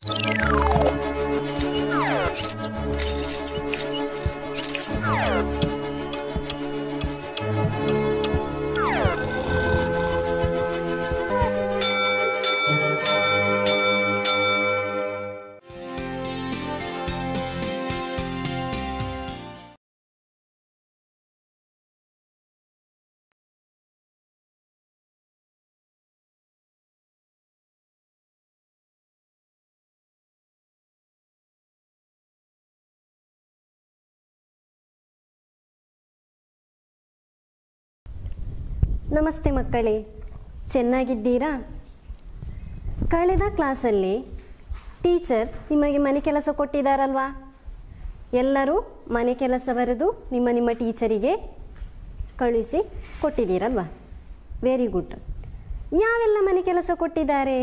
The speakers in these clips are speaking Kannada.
ನಮಸ್ತೆ ಮಕ್ಕಳೇ ಚೆನ್ನಾಗಿದ್ದೀರಾ ಕಳೆದ ಕ್ಲಾಸಲ್ಲಿ ಟೀಚರ್ ನಿಮಗೆ ಮನೆ ಕೆಲಸ ಕೊಟ್ಟಿದ್ದಾರಲ್ವಾ ಎಲ್ಲರೂ ಮನೆ ಕೆಲಸ ಬರೆದು ನಿಮ್ಮ ನಿಮ್ಮ ಟೀಚರಿಗೆ ಕಳುಹಿಸಿ ಕೊಟ್ಟಿದ್ದೀರಲ್ವಾ ವೆರಿ ಗುಡ್ ಯಾವೆಲ್ಲ ಮನೆ ಕೆಲಸ ಕೊಟ್ಟಿದ್ದಾರೆ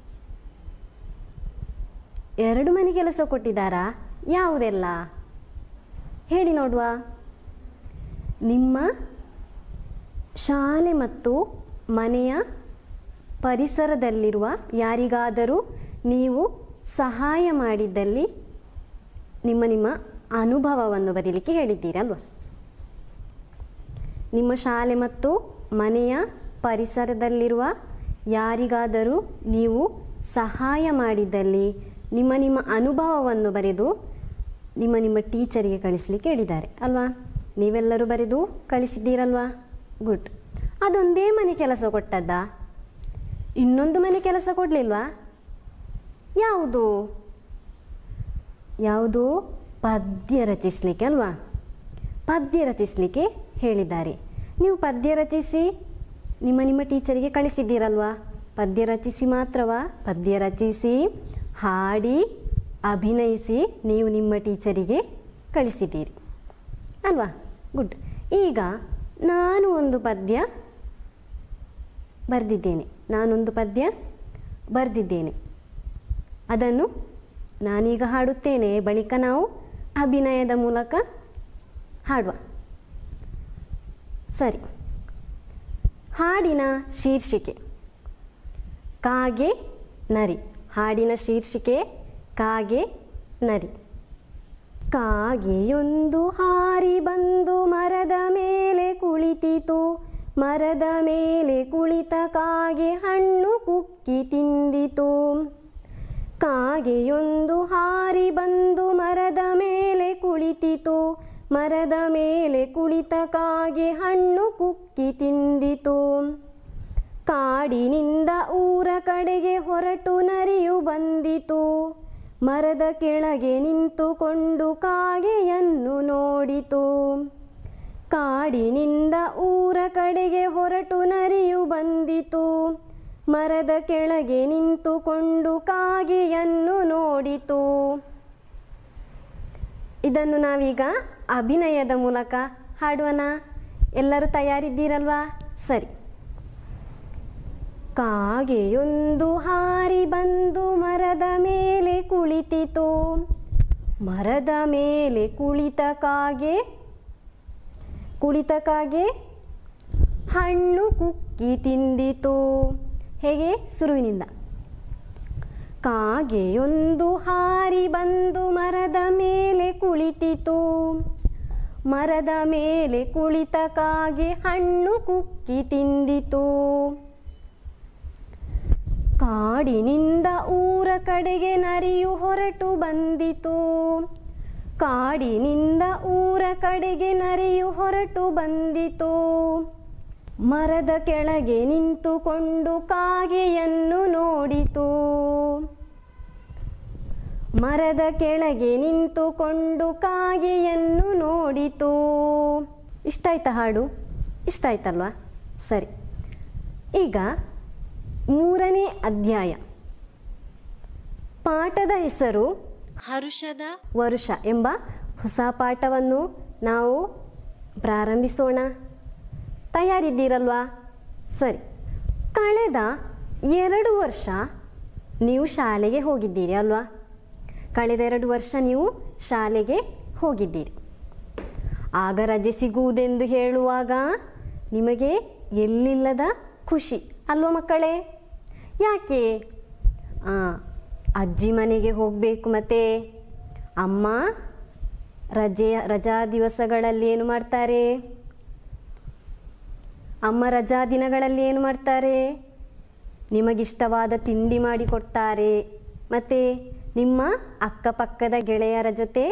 ಎರಡು ಮನೆ ಕೆಲಸ ಕೊಟ್ಟಿದ್ದಾರಾ ಯಾವುದೆಲ್ಲ ಹೇಳಿ ನೋಡುವ ನಿಮ್ಮ ಶಾಲೆ ಮತ್ತು ಮನೆಯ ಪರಿಸರದಲ್ಲಿರುವ ಯಾರಿಗಾದರೂ ನೀವು ಸಹಾಯ ಮಾಡಿದ್ದಲ್ಲಿ ನಿಮ್ಮ ನಿಮ್ಮ ಅನುಭವವನ್ನು ಬರೀಲಿಕ್ಕೆ ಹೇಳಿದ್ದೀರಲ್ವ ನಿಮ್ಮ ಶಾಲೆ ಮತ್ತು ಮನೆಯ ಪರಿಸರದಲ್ಲಿರುವ ಯಾರಿಗಾದರೂ ನೀವು ಸಹಾಯ ಮಾಡಿದ್ದಲ್ಲಿ ನಿಮ್ಮ ನಿಮ್ಮ ಅನುಭವವನ್ನು ಬರೆದು ನಿಮ್ಮ ನಿಮ್ಮ ಟೀಚರಿಗೆ ಕಳಿಸ್ಲಿಕ್ಕೆ ಹೇಳಿದ್ದಾರೆ ಅಲ್ವಾ ನೀವೆಲ್ಲರೂ ಬರೆದು ಕಳಿಸಿದ್ದೀರಲ್ವಾ ಗುಡ್ ಅದೊಂದೇ ಮನೆ ಕೆಲಸ ಕೊಟ್ಟದ್ದಾ ಇನ್ನೊಂದು ಮನೆ ಕೆಲಸ ಕೊಡಲಿಲ್ವಾ ಯಾವುದು ಯಾವುದು ಪದ್ಯ ರಚಿಸಲಿಕ್ಕೆ ಅಲ್ವಾ ಪದ್ಯ ರಚಿಸಲಿಕ್ಕೆ ಹೇಳಿದ್ದಾರೆ ನೀವು ಪದ್ಯ ರಚಿಸಿ ನಿಮ್ಮ ನಿಮ್ಮ ಟೀಚರಿಗೆ ಕಳಿಸಿದ್ದೀರಲ್ವಾ ಪದ್ಯ ರಚಿಸಿ ಮಾತ್ರವಾ ಪದ್ಯ ರಚಿಸಿ ಹಾಡಿ ಅಭಿನಯಿಸಿ ನೀವು ನಿಮ್ಮ ಟೀಚರಿಗೆ ಕಳಿಸಿದ್ದೀರಿ ಅಲ್ವಾ ಗುಡ್ ಈಗ ನಾನು ಒಂದು ಪದ್ಯ ಬರೆದಿದ್ದೇನೆ ನಾನೊಂದು ಪದ್ಯ ಬರೆದಿದ್ದೇನೆ ಅದನ್ನು ನಾನೀಗ ಹಾಡುತ್ತೇನೆ ಬಳಿಕ ನಾವು ಅಭಿನಯದ ಮೂಲಕ ಹಾಡುವ ಸರಿ ಹಾಡಿನ ಶೀರ್ಷಿಕೆ ಕಾಗೆ ನರಿ ಹಾಡಿನ ಶೀರ್ಷಿಕೆ ಕಾಗೆ ನರಿ ಕಾಗೆಯೊಂದು ಹಾರಿ ಬಂದು ಮರದ ಮೇಲೆ ಕುಳಿತಿತು ಮರದ ಮೇಲೆ ಕುಳಿತ ಕಾಗೆ ಹಣ್ಣು ಕುಕ್ಕಿ ತಿಂದಿತು ಕಾಗೆಯೊಂದು ಹಾರಿ ಬಂದು ಮರದ ಮೇಲೆ ಕುಳಿತಿತು ಮರದ ಮೇಲೆ ಕುಳಿತ ಕಾಗೆ ಹಣ್ಣು ಕುಕ್ಕಿ ತಿಂದಿತು ಕಾಡಿನಿಂದ ಊರ ಕಡೆಗೆ ಹೊರಟು ನರಿಯು ಬಂದಿತು ಮರದ ಕೆಳಗೆ ನಿಂತುಕೊಂಡು ಕಾಗೆಯನ್ನು ನೋಡಿತು ಕಾಡಿನಿಂದ ಊರ ಕಡೆಗೆ ಹೊರಟು ನರಿಯು ಬಂದಿತು ಮರದ ಕೆಳಗೆ ನಿಂತುಕೊಂಡು ಕಾಗೆಯನ್ನು ನೋಡಿತು ಇದನ್ನು ನಾವೀಗ ಅಭಿನಯದ ಮೂಲಕ ಹಾಡುವನ ಎಲ್ಲರೂ ತಯಾರಿದ್ದೀರಲ್ವಾ ಸರಿ ಕಾಗೆಯೊಂದು ಹಾರಿ ಬಂದು ಮರದ ಮೇಲೆ ಕುಳಿತಿತು ಮರದ ಮೇಲೆ ಕುಳಿತ ಕಾಗೆ ಕುಳಿತ ಕಾಗೆ ಹಣ್ಣು ಕುಕ್ಕಿ ತಿಂದಿತು ಹೇಗೆ ಸುರುವಿನಿಂದ ಕಾಗೆಯೊಂದು ಹಾರಿ ಬಂದು ಮರದ ಮೇಲೆ ಕುಳಿತಿತು ಮರದ ಮೇಲೆ ಕುಳಿತ ಕಾಗೆ ಹಣ್ಣು ಕುಕ್ಕಿ ತಿಂದಿತು ಕಾಡಿನಿಂದ ಊರ ಕಡೆಗೆ ನರಿಯು ಹೊರಟು ಬಂದಿತು ಕಾಡಿನಿಂದ ಊರ ಕಡೆಗೆ ನರಿಯು ಹೊರಟು ಬಂದಿತು ಮರದ ಕೆಳಗೆ ನಿಂತುಕೊಂಡು ಕಾಗೆಯನ್ನು ನೋಡಿತು ಮರದ ಕೆಳಗೆ ನಿಂತುಕೊಂಡು ಕಾಗೆಯನ್ನು ನೋಡಿತು ಇಷ್ಟ ಆಯ್ತಾ ಹಾಡು ಇಷ್ಟ ಆಯ್ತಲ್ವಾ ಸರಿ ಈಗ ಮೂರನೇ ಅಧ್ಯಾಯ ಪಾಠದ ಹೆಸರು ಹರುಷದ ವರುಷ ಎಂಬ ಹೊಸ ಪಾಠವನ್ನು ನಾವು ಪ್ರಾರಂಭಿಸೋಣ ತಯಾರಿದ್ದೀರಲ್ವಾ ಸರಿ ಕಳೆದ ಎರಡು ವರ್ಷ ನೀವು ಶಾಲೆಗೆ ಹೋಗಿದ್ದೀರಿ ಅಲ್ವಾ ಕಳೆದ ಎರಡು ವರ್ಷ ನೀವು ಶಾಲೆಗೆ ಹೋಗಿದ್ದೀರಿ ಆಗ ರಜೆ ಸಿಗುವುದೆಂದು ಹೇಳುವಾಗ ನಿಮಗೆ ಎಲ್ಲಿಲ್ಲದ ಖುಷಿ ಅಲ್ವಾ ಮಕ್ಕಳೇ ಯಾಕೆ ಆ, ಅಜ್ಜಿ ಮನೆಗೆ ಹೋಗಬೇಕು ಮತ್ತೆ ಅಮ್ಮ ರಜೆಯ ರಜಾ ದಿವಸಗಳಲ್ಲಿ ಏನು ಮಾಡ್ತಾರೆ ಅಮ್ಮ ರಜಾ ದಿನಗಳಲ್ಲಿ ಏನು ಮಾಡ್ತಾರೆ ನಿಮಗಿಷ್ಟವಾದ ತಿಂಡಿ ಮಾಡಿಕೊಡ್ತಾರೆ ಮತ್ತು ನಿಮ್ಮ ಅಕ್ಕಪಕ್ಕದ ಗೆಳೆಯರ ಜೊತೆ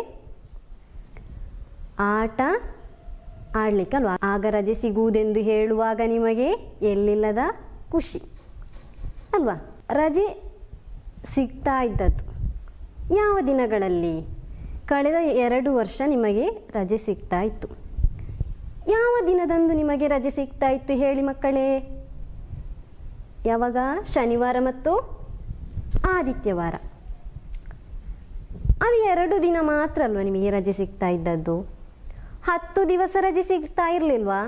ಆಟ ಆಡ್ಲಿಕ್ಕಲ್ವಾ ಆಗ ರಜೆ ಸಿಗುವುದೆಂದು ಹೇಳುವಾಗ ನಿಮಗೆ ಎಲ್ಲಿಲ್ಲದ ಖುಷಿ ಅಲ್ವಾ ರಜೆ ಸಿಗ್ತಾ ಇದ್ದದ್ದು ಯಾವ ದಿನಗಳಲ್ಲಿ ಕಳೆದ ಎರಡು ವರ್ಷ ನಿಮಗೆ ರಜೆ ಸಿಗ್ತಾ ಇತ್ತು ಯಾವ ದಿನದಂದು ನಿಮಗೆ ರಜೆ ಸಿಗ್ತಾ ಇತ್ತು ಹೇಳಿ ಮಕ್ಕಳೇ ಯಾವಾಗ ಶನಿವಾರ ಮತ್ತು ಆದಿತ್ಯವಾರ ಅದು ಎರಡು ದಿನ ಮಾತ್ರ ಅಲ್ವಾ ನಿಮಗೆ ರಜೆ ಸಿಗ್ತಾ ಇದ್ದದ್ದು ಹತ್ತು ದಿವಸ ರಜೆ ಸಿಗ್ತಾ ಇರಲಿಲ್ವಾ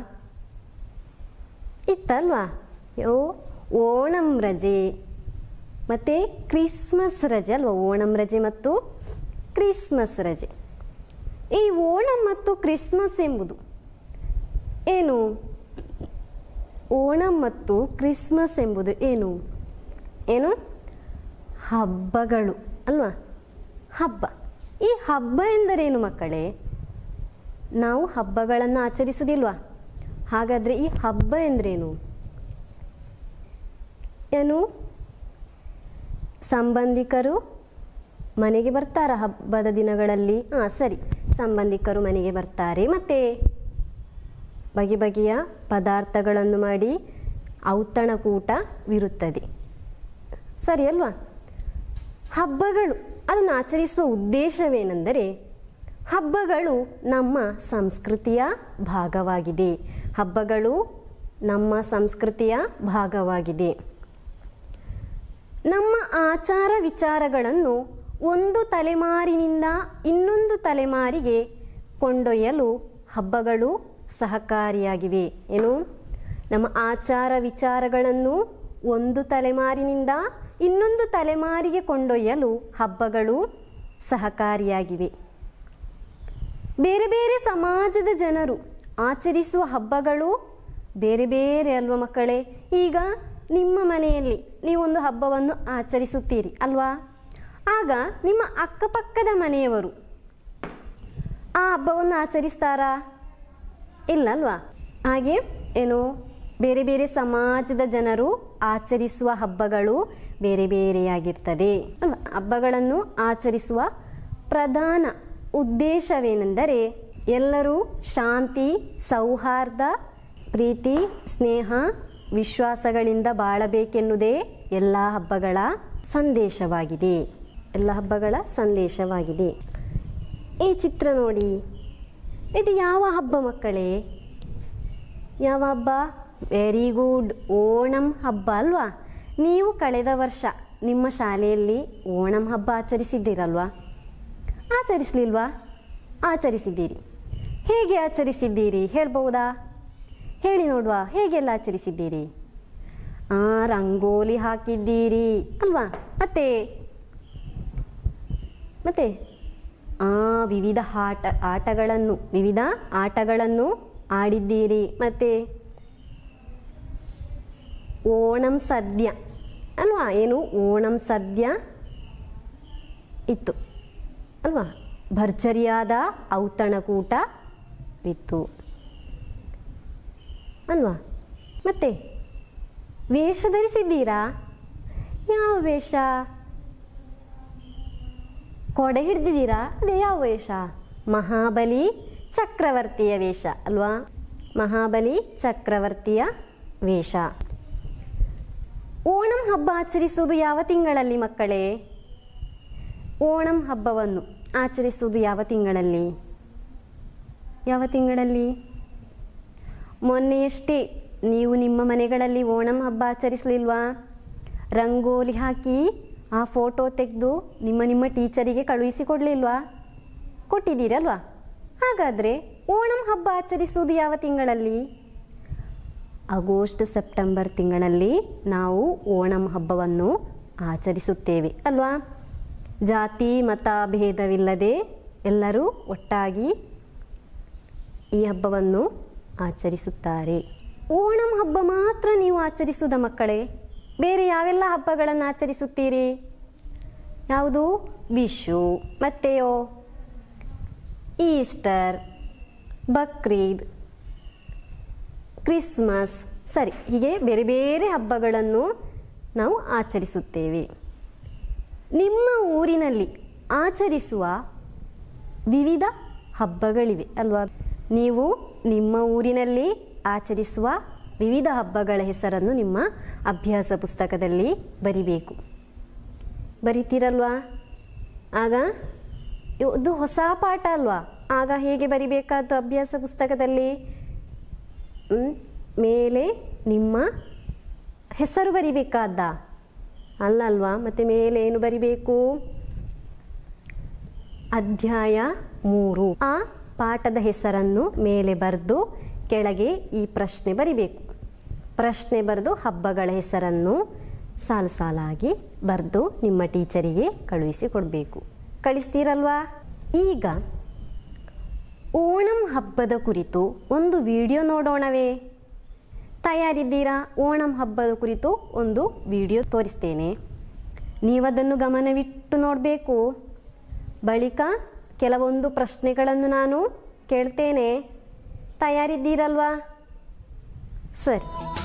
ಇತ್ತಲ್ವಾ ಯೋ ಓಣಂ ರಜೆ ಮತ್ತು ಕ್ರಿಸ್ಮಸ್ ರಜೆ ಅಲ್ವಾ ಓಣಂ ರಜೆ ಮತ್ತು ಕ್ರಿಸ್ಮಸ್ ರಜೆ ಈ ಓಣಂ ಮತ್ತು ಕ್ರಿಸ್ಮಸ್ ಎಂಬುದು ಏನು ಓಣಂ ಮತ್ತು ಕ್ರಿಸ್ಮಸ್ ಎಂಬುದು ಏನು ಏನು ಹಬ್ಬಗಳು ಅಲ್ವಾ ಹಬ್ಬ ಈ ಹಬ್ಬ ಎಂದರೇನು ಮಕ್ಕಳೇ ನಾವು ಹಬ್ಬಗಳನ್ನು ಆಚರಿಸುವುದಿಲ್ವಾ ಹಾಗಾದರೆ ಈ ಹಬ್ಬ ಎಂದ್ರೇನು ಏನು ಸಂಬಂಧಿಕರು ಮನೆಗೆ ಬರ್ತಾರ ಹಬ್ಬದ ದಿನಗಳಲ್ಲಿ ಹಾಂ ಸರಿ ಸಂಬಂಧಿಕರು ಮನೆಗೆ ಬರ್ತಾರೆ ಮತ್ತು ಬಗೆ ಬಗೆಯ ಪದಾರ್ಥಗಳನ್ನು ಮಾಡಿ ಔತಣಕೂಟವಿರುತ್ತದೆ ಸರಿ ಅಲ್ವಾ ಹಬ್ಬಗಳು ಅದನ್ನು ಆಚರಿಸುವ ಉದ್ದೇಶವೇನೆಂದರೆ ಹಬ್ಬಗಳು ನಮ್ಮ ಸಂಸ್ಕೃತಿಯ ಭಾಗವಾಗಿದೆ ಹಬ್ಬಗಳು ನಮ್ಮ ಸಂಸ್ಕೃತಿಯ ಭಾಗವಾಗಿದೆ ನಮ್ಮ ಆಚಾರ ವಿಚಾರಗಳನ್ನು ಒಂದು ತಲೆಮಾರಿನಿಂದ ಇನ್ನೊಂದು ತಲೆಮಾರಿಗೆ ಕೊಂಡೊಯ್ಯಲು ಹಬ್ಬಗಳು ಸಹಕಾರಿಯಾಗಿವೆ ಏನು ನಮ್ಮ ಆಚಾರ ವಿಚಾರಗಳನ್ನು ಒಂದು ತಲೆಮಾರಿನಿಂದ ಇನ್ನೊಂದು ತಲೆಮಾರಿಗೆ ಕೊಂಡೊಯ್ಯಲು ಹಬ್ಬಗಳು ಸಹಕಾರಿಯಾಗಿವೆ ಬೇರೆ ಬೇರೆ ಸಮಾಜದ ಜನರು ಆಚರಿಸುವ ಹಬ್ಬಗಳು ಬೇರೆ ಬೇರೆ ಅಲ್ವಾ ಮಕ್ಕಳೇ ಈಗ ನಿಮ್ಮ ಮನೆಯಲ್ಲಿ ನೀವೊಂದು ಹಬ್ಬವನ್ನು ಆಚರಿಸುತ್ತೀರಿ ಅಲ್ವಾ ಆಗ ನಿಮ್ಮ ಅಕ್ಕಪಕ್ಕದ ಮನೆಯವರು ಆ ಹಬ್ಬವನ್ನು ಆಚರಿಸ್ತಾರಾ ಇಲ್ಲ ಅಲ್ವಾ ಹಾಗೆ ಏನು ಬೇರೆ ಬೇರೆ ಸಮಾಜದ ಜನರು ಆಚರಿಸುವ ಹಬ್ಬಗಳು ಬೇರೆ ಬೇರೆಯಾಗಿರ್ತದೆ ಅಲ್ವಾ ಹಬ್ಬಗಳನ್ನು ಆಚರಿಸುವ ಪ್ರಧಾನ ಉದ್ದೇಶವೇನೆಂದರೆ ಎಲ್ಲರೂ ಶಾಂತಿ ಸೌಹಾರ್ದ ಪ್ರೀತಿ ಸ್ನೇಹ ವಿಶ್ವಾಸಗಳಿಂದ ಬಾಳಬೇಕೆನ್ನುವುದೇ ಎಲ್ಲ ಹಬ್ಬಗಳ ಸಂದೇಶವಾಗಿದೆ ಎಲ್ಲ ಹಬ್ಬಗಳ ಸಂದೇಶವಾಗಿದೆ ಈ ಚಿತ್ರ ನೋಡಿ ಇದು ಯಾವ ಹಬ್ಬ ಮಕ್ಕಳೇ ಯಾವ ಹಬ್ಬ ವೆರಿ ಗುಡ್ ಓಣಂ ಹಬ್ಬ ಅಲ್ವಾ ನೀವು ಕಳೆದ ವರ್ಷ ನಿಮ್ಮ ಶಾಲೆಯಲ್ಲಿ ಓಣಂ ಹಬ್ಬ ಆಚರಿಸಿದ್ದೀರಲ್ವಾ ಆಚರಿಸಲಿಲ್ವಾ ಆಚರಿಸಿದ್ದೀರಿ ಹೇಗೆ ಆಚರಿಸಿದ್ದೀರಿ ಹೇಳ್ಬಹುದಾ ಹೇಳಿ ನೋಡುವ ಹೇಗೆಲ್ಲ ಆಚರಿಸಿದ್ದೀರಿ ಆ ರಂಗೋಲಿ ಹಾಕಿದ್ದೀರಿ ಅಲ್ವಾ ಮತ್ತೆ ಮತ್ತೆ ಆ ವಿವಿಧ ಆಟ ಆಟಗಳನ್ನು ವಿವಿಧ ಆಟಗಳನ್ನು ಆಡಿದ್ದೀರಿ ಮತ್ತೆ ಓಣಂ ಸದ್ಯ ಅಲ್ವಾ ಏನು ಓಣಂ ಸದ್ಯ ಇತ್ತು ಅಲ್ವಾ ಭರ್ಜರಿಯಾದ ಔತಣಕೂಟ ಇತ್ತು ಅಲ್ವಾ ಮತ್ತೆ ವೇಷ ಧರಿಸಿದ್ದೀರಾ ಯಾವ ವೇಷ ಕೊಡೆ ಹಿಡ್ದಿದ್ದೀರಾ ಅದೇ ಯಾವ ವೇಷ ಮಹಾಬಲಿ ಚಕ್ರವರ್ತಿಯ ವೇಷ ಅಲ್ವಾ ಮಹಾಬಲಿ ಚಕ್ರವರ್ತಿಯ ವೇಷ ಓಣಂ ಹಬ್ಬ ಆಚರಿಸುವುದು ಯಾವ ತಿಂಗಳಲ್ಲಿ ಮಕ್ಕಳೇ ಓಣಂ ಹಬ್ಬವನ್ನು ಆಚರಿಸುವುದು ಯಾವ ತಿಂಗಳಲ್ಲಿ ಯಾವ ತಿಂಗಳಲ್ಲಿ ಮೊನ್ನೆಯಷ್ಟೇ ನೀವು ನಿಮ್ಮ ಮನೆಗಳಲ್ಲಿ ಓಣಂ ಹಬ್ಬ ಆಚರಿಸಲಿಲ್ವಾ ರಂಗೋಲಿ ಹಾಕಿ ಆ ಫೋಟೋ ತೆಗೆದು ನಿಮ್ಮ ನಿಮ್ಮ ಟೀಚರಿಗೆ ಕಳುಹಿಸಿಕೊಡ್ಲಿಲ್ವಾ ಕೊಟ್ಟಿದ್ದೀರಲ್ವಾ ಹಾಗಾದರೆ ಓಣಂ ಹಬ್ಬ ಆಚರಿಸುವುದು ಯಾವ ತಿಂಗಳಲ್ಲಿ ಆಗಸ್ಟ್ ಸೆಪ್ಟೆಂಬರ್ ತಿಂಗಳಲ್ಲಿ ನಾವು ಓಣಂ ಹಬ್ಬವನ್ನು ಆಚರಿಸುತ್ತೇವೆ ಅಲ್ವಾ ಜಾತಿ ಮತ ಭೇದವಿಲ್ಲದೆ ಎಲ್ಲರೂ ಒಟ್ಟಾಗಿ ಈ ಹಬ್ಬವನ್ನು ಆಚರಿಸುತ್ತಾರೆ ಓಣಂ ಹಬ್ಬ ಮಾತ್ರ ನೀವು ಆಚರಿಸುವುದ ಮಕ್ಕಳೇ ಬೇರೆ ಯಾವೆಲ್ಲ ಹಬ್ಬಗಳನ್ನು ಆಚರಿಸುತ್ತೀರಿ ಯಾವುದು ವಿಶು ಮತ್ತೆಯೋ ಈಸ್ಟರ್ ಬಕ್ರೀದ್ ಕ್ರಿಸ್ಮಸ್ ಸರಿ ಹೀಗೆ ಬೇರೆ ಬೇರೆ ಹಬ್ಬಗಳನ್ನು ನಾವು ಆಚರಿಸುತ್ತೇವೆ ನಿಮ್ಮ ಊರಿನಲ್ಲಿ ಆಚರಿಸುವ ವಿವಿಧ ಹಬ್ಬಗಳಿವೆ ಅಲ್ವಾ ನೀವು ನಿಮ್ಮ ಊರಿನಲ್ಲಿ ಆಚರಿಸುವ ವಿವಿಧ ಹಬ್ಬಗಳ ಹೆಸರನ್ನು ನಿಮ್ಮ ಅಭ್ಯಾಸ ಪುಸ್ತಕದಲ್ಲಿ ಬರಿಬೇಕು ಬರಿತೀರಲ್ವಾ ಆಗ ಇದು ಹೊಸ ಪಾಠ ಅಲ್ವಾ ಆಗ ಹೇಗೆ ಬರಿಬೇಕಾದ್ದು ಅಭ್ಯಾಸ ಪುಸ್ತಕದಲ್ಲಿ ಹ್ಮ್? ಮೇಲೆ ನಿಮ್ಮ ಹೆಸರು ಬರಿಬೇಕಾದ್ದ ಅಲ್ಲ ಅಲ್ವಾ ಮತ್ತೆ ಮೇಲೆ ಏನು ಬರಿಬೇಕು ಅಧ್ಯಾಯ ಮೂರು ಆ ಪಾಠದ ಹೆಸರನ್ನು ಮೇಲೆ ಬರೆದು ಕೆಳಗೆ ಈ ಪ್ರಶ್ನೆ ಬರಿಬೇಕು ಪ್ರಶ್ನೆ ಬರೆದು ಹಬ್ಬಗಳ ಹೆಸರನ್ನು ಸಾಲು ಸಾಲಾಗಿ ಬರೆದು ನಿಮ್ಮ ಟೀಚರಿಗೆ ಕಳುಹಿಸಿ ಕೊಡಬೇಕು ಕಳಿಸ್ತೀರಲ್ವಾ ಈಗ ಓಣಂ ಹಬ್ಬದ ಕುರಿತು ಒಂದು ವಿಡಿಯೋ ನೋಡೋಣವೇ ತಯಾರಿದ್ದೀರಾ ಓಣಂ ಹಬ್ಬದ ಕುರಿತು ಒಂದು ವಿಡಿಯೋ ತೋರಿಸ್ತೇನೆ ನೀವದನ್ನು ಗಮನವಿಟ್ಟು ನೋಡಬೇಕು ಬಳಿಕ ಕೆಲವೊಂದು ಪ್ರಶ್ನೆಗಳನ್ನು ನಾನು ಕೇಳ್ತೇನೆ ತಯಾರಿದ್ದೀರಲ್ವಾ ಸರಿ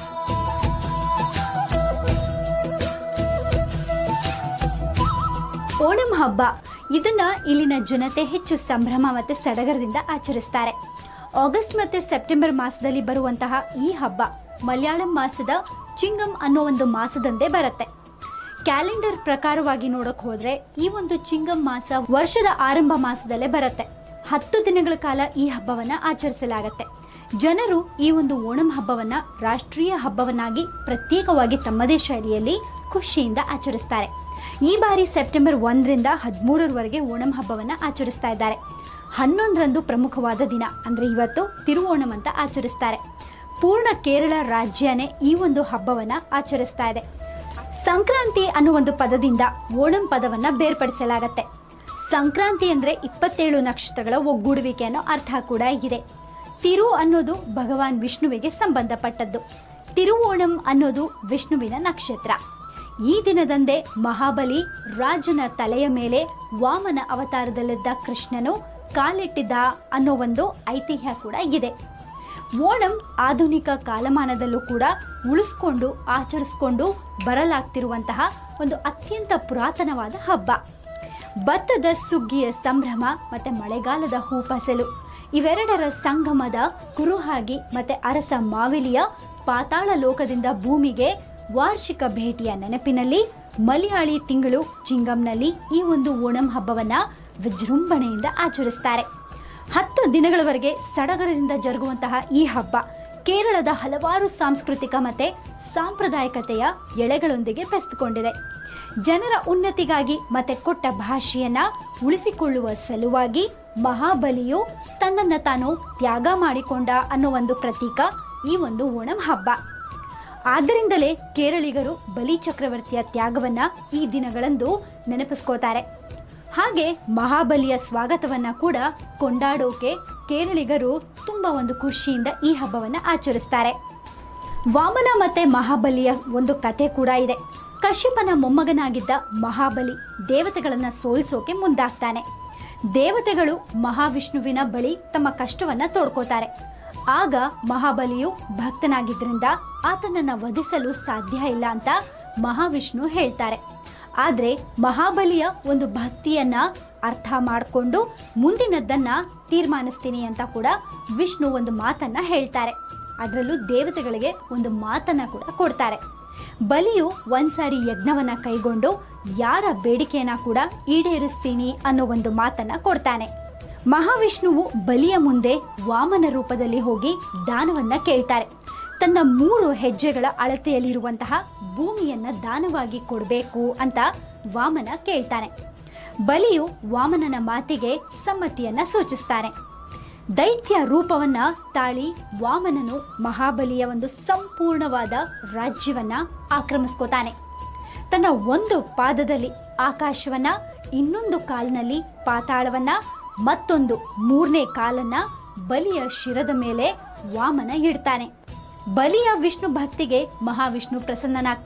ಓಣಂ ಹಬ್ಬ ಇದನ್ನ ಇಲ್ಲಿನ ಜನತೆ ಹೆಚ್ಚು ಸಂಭ್ರಮ ಮತ್ತು ಸಡಗರದಿಂದ ಆಚರಿಸ್ತಾರೆ ಆಗಸ್ಟ್ ಮತ್ತು ಸೆಪ್ಟೆಂಬರ್ ಮಾಸದಲ್ಲಿ ಬರುವಂತಹ ಈ ಹಬ್ಬ ಮಲಯಾಳಂ ಮಾಸದ ಚಿಂಗಂ ಅನ್ನೋ ಒಂದು ಮಾಸದಂದೇ ಬರುತ್ತೆ ಕ್ಯಾಲೆಂಡರ್ ಪ್ರಕಾರವಾಗಿ ನೋಡಕ್ ಹೋದ್ರೆ ಈ ಒಂದು ಚಿಂಗಂ ಮಾಸ ವರ್ಷದ ಆರಂಭ ಮಾಸದಲ್ಲೇ ಬರುತ್ತೆ ಹತ್ತು ದಿನಗಳ ಕಾಲ ಈ ಹಬ್ಬವನ್ನ ಆಚರಿಸಲಾಗತ್ತೆ ಜನರು ಈ ಒಂದು ಓಣಂ ಹಬ್ಬವನ್ನ ರಾಷ್ಟ್ರೀಯ ಹಬ್ಬವನ್ನಾಗಿ ಪ್ರತ್ಯೇಕವಾಗಿ ತಮ್ಮದೇ ಶೈಲಿಯಲ್ಲಿ ಖುಷಿಯಿಂದ ಆಚರಿಸ್ತಾರೆ ಈ ಬಾರಿ ಸೆಪ್ಟೆಂಬರ್ ಒಂದರಿಂದ ಹದಿಮೂರರವರೆಗೆ ಓಣಂ ಹಬ್ಬವನ್ನ ಆಚರಿಸ್ತಾ ಇದ್ದಾರೆ ಹನ್ನೊಂದರಂದು ಪ್ರಮುಖವಾದ ದಿನ ಅಂದ್ರೆ ಇವತ್ತು ತಿರುವೋಣಂ ಅಂತ ಆಚರಿಸ್ತಾರೆ ಪೂರ್ಣ ಕೇರಳ ರಾಜ್ಯನೇ ಈ ಒಂದು ಹಬ್ಬವನ್ನ ಆಚರಿಸ್ತಾ ಇದೆ ಸಂಕ್ರಾಂತಿ ಅನ್ನೋ ಒಂದು ಪದದಿಂದ ಓಣಂ ಪದವನ್ನ ಬೇರ್ಪಡಿಸಲಾಗತ್ತೆ ಸಂಕ್ರಾಂತಿ ಅಂದ್ರೆ ಇಪ್ಪತ್ತೇಳು ನಕ್ಷತ್ರಗಳ ಒಗ್ಗೂಡುವಿಕೆ ಅನ್ನೋ ಅರ್ಥ ಕೂಡ ಇದೆ ತಿರು ಅನ್ನೋದು ಭಗವಾನ್ ವಿಷ್ಣುವಿಗೆ ಸಂಬಂಧಪಟ್ಟದ್ದು ತಿರುವೋಣಂ ಅನ್ನೋದು ವಿಷ್ಣುವಿನ ನಕ್ಷತ್ರ ಈ ದಿನದಂದೇ ಮಹಾಬಲಿ ರಾಜನ ತಲೆಯ ಮೇಲೆ ವಾಮನ ಅವತಾರದಲ್ಲಿದ್ದ ಕೃಷ್ಣನು ಕಾಲಿಟ್ಟಿದ್ದ ಅನ್ನೋ ಒಂದು ಐತಿಹ್ಯ ಕೂಡ ಇದೆ ಓಣಂ ಆಧುನಿಕ ಕಾಲಮಾನದಲ್ಲೂ ಕೂಡ ಉಳಿಸ್ಕೊಂಡು ಆಚರಿಸ್ಕೊಂಡು ಬರಲಾಗ್ತಿರುವಂತಹ ಒಂದು ಅತ್ಯಂತ ಪುರಾತನವಾದ ಹಬ್ಬ ಭತ್ತದ ಸುಗ್ಗಿಯ ಸಂಭ್ರಮ ಮತ್ತೆ ಮಳೆಗಾಲದ ಹೂಪಸಲು ಇವೆರಡರ ಸಂಗಮದ ಕುರುಹಾಗಿ ಮತ್ತೆ ಅರಸ ಮಾವಿಲಿಯ ಪಾತಾಳ ಲೋಕದಿಂದ ಭೂಮಿಗೆ ವಾರ್ಷಿಕ ಭೇಟಿಯ ನೆನಪಿನಲ್ಲಿ ಮಲಯಾಳಿ ತಿಂಗಳು ಚಿಂಗಂನಲ್ಲಿ ಈ ಒಂದು ಓಣಂ ಹಬ್ಬವನ್ನ ವಿಜೃಂಭಣೆಯಿಂದ ಆಚರಿಸ್ತಾರೆ ಹತ್ತು ದಿನಗಳವರೆಗೆ ಸಡಗರದಿಂದ ಜರುಗುವಂತಹ ಈ ಹಬ್ಬ ಕೇರಳದ ಹಲವಾರು ಸಾಂಸ್ಕೃತಿಕ ಮತ್ತೆ ಸಾಂಪ್ರದಾಯಿಕತೆಯ ಎಳೆಗಳೊಂದಿಗೆ ಬೆಸೆದುಕೊಂಡಿದೆ ಜನರ ಉನ್ನತಿಗಾಗಿ ಮತ್ತೆ ಕೊಟ್ಟ ಭಾಷೆಯನ್ನ ಉಳಿಸಿಕೊಳ್ಳುವ ಸಲುವಾಗಿ ಮಹಾಬಲಿಯು ತನ್ನನ್ನು ತಾನು ತ್ಯಾಗ ಮಾಡಿಕೊಂಡ ಅನ್ನೋ ಒಂದು ಪ್ರತೀಕ ಈ ಒಂದು ಓಣಂ ಹಬ್ಬ ಆದ್ದರಿಂದಲೇ ಕೇರಳಿಗರು ಬಲಿ ಚಕ್ರವರ್ತಿಯ ತ್ಯಾಗವನ್ನ ಈ ದಿನಗಳಂದು ನೆನಪಿಸ್ಕೋತಾರೆ ಹಾಗೆ ಮಹಾಬಲಿಯ ಸ್ವಾಗತವನ್ನ ಕೂಡ ಕೊಂಡಾಡೋಕೆ ಕೇರಳಿಗರು ತುಂಬಾ ಒಂದು ಖುಷಿಯಿಂದ ಈ ಹಬ್ಬವನ್ನ ಆಚರಿಸ್ತಾರೆ ವಾಮನ ಮತ್ತೆ ಮಹಾಬಲಿಯ ಒಂದು ಕತೆ ಕೂಡ ಇದೆ ಕಶ್ಯಪನ ಮೊಮ್ಮಗನಾಗಿದ್ದ ಮಹಾಬಲಿ ದೇವತೆಗಳನ್ನ ಸೋಲ್ಸೋಕೆ ಮುಂದಾಗ್ತಾನೆ ದೇವತೆಗಳು ಮಹಾವಿಷ್ಣುವಿನ ಬಳಿ ತಮ್ಮ ಕಷ್ಟವನ್ನ ತೋಡ್ಕೋತಾರೆ ಆಗ ಮಹಾಬಲಿಯು ಭಕ್ತನಾಗಿದ್ದರಿಂದ ಆತನನ್ನ ವಧಿಸಲು ಸಾಧ್ಯ ಇಲ್ಲ ಅಂತ ಮಹಾವಿಷ್ಣು ಹೇಳ್ತಾರೆ ಆದರೆ ಮಹಾಬಲಿಯ ಒಂದು ಭಕ್ತಿಯನ್ನ ಅರ್ಥ ಮಾಡಿಕೊಂಡು ಮುಂದಿನದ್ದನ್ನ ತೀರ್ಮಾನಿಸ್ತೀನಿ ಅಂತ ಕೂಡ ವಿಷ್ಣು ಒಂದು ಮಾತನ್ನ ಹೇಳ್ತಾರೆ ಅದರಲ್ಲೂ ದೇವತೆಗಳಿಗೆ ಒಂದು ಮಾತನ್ನ ಕೂಡ ಕೊಡ್ತಾರೆ ಬಲಿಯು ಒಂದ್ಸಾರಿ ಯಜ್ಞವನ್ನ ಕೈಗೊಂಡು ಯಾರ ಬೇಡಿಕೆಯನ್ನ ಕೂಡ ಈಡೇರಿಸ್ತೀನಿ ಅನ್ನೋ ಒಂದು ಮಾತನ್ನ ಕೊಡ್ತಾನೆ ಮಹಾವಿಷ್ಣುವು ಬಲಿಯ ಮುಂದೆ ವಾಮನ ರೂಪದಲ್ಲಿ ಹೋಗಿ ದಾನವನ್ನ ಕೇಳ್ತಾರೆ ತನ್ನ ಮೂರು ಹೆಜ್ಜೆಗಳ ಅಳತೆಯಲ್ಲಿರುವಂತಹ ಭೂಮಿಯನ್ನ ದಾನವಾಗಿ ಕೊಡಬೇಕು ಅಂತ ವಾಮನ ಕೇಳ್ತಾನೆ ಬಲಿಯು ವಾಮನನ ಮಾತಿಗೆ ಸಮ್ಮತಿಯನ್ನ ಸೂಚಿಸ್ತಾನೆ ದೈತ್ಯ ರೂಪವನ್ನ ತಾಳಿ ವಾಮನನು ಮಹಾಬಲಿಯ ಒಂದು ಸಂಪೂರ್ಣವಾದ ರಾಜ್ಯವನ್ನ ಆಕ್ರಮಿಸ್ಕೋತಾನೆ ತನ್ನ ಒಂದು ಪಾದದಲ್ಲಿ ಆಕಾಶವನ್ನ ಇನ್ನೊಂದು ಕಾಲಿನಲ್ಲಿ ಪಾತಾಳವನ್ನ ಮತ್ತೊಂದು ಮೂರನೇ ಕಾಲನ್ನ ಬಲಿಯ ಶಿರದ ಮೇಲೆ ವಾಮನ ಇಡ್ತಾನೆ ಬಲಿಯ ವಿಷ್ಣು ಭಕ್ತಿಗೆ ಮಹಾವಿಷ್ಣು ಪ್ರಸನ್ನನಾಗ್ತಾನೆ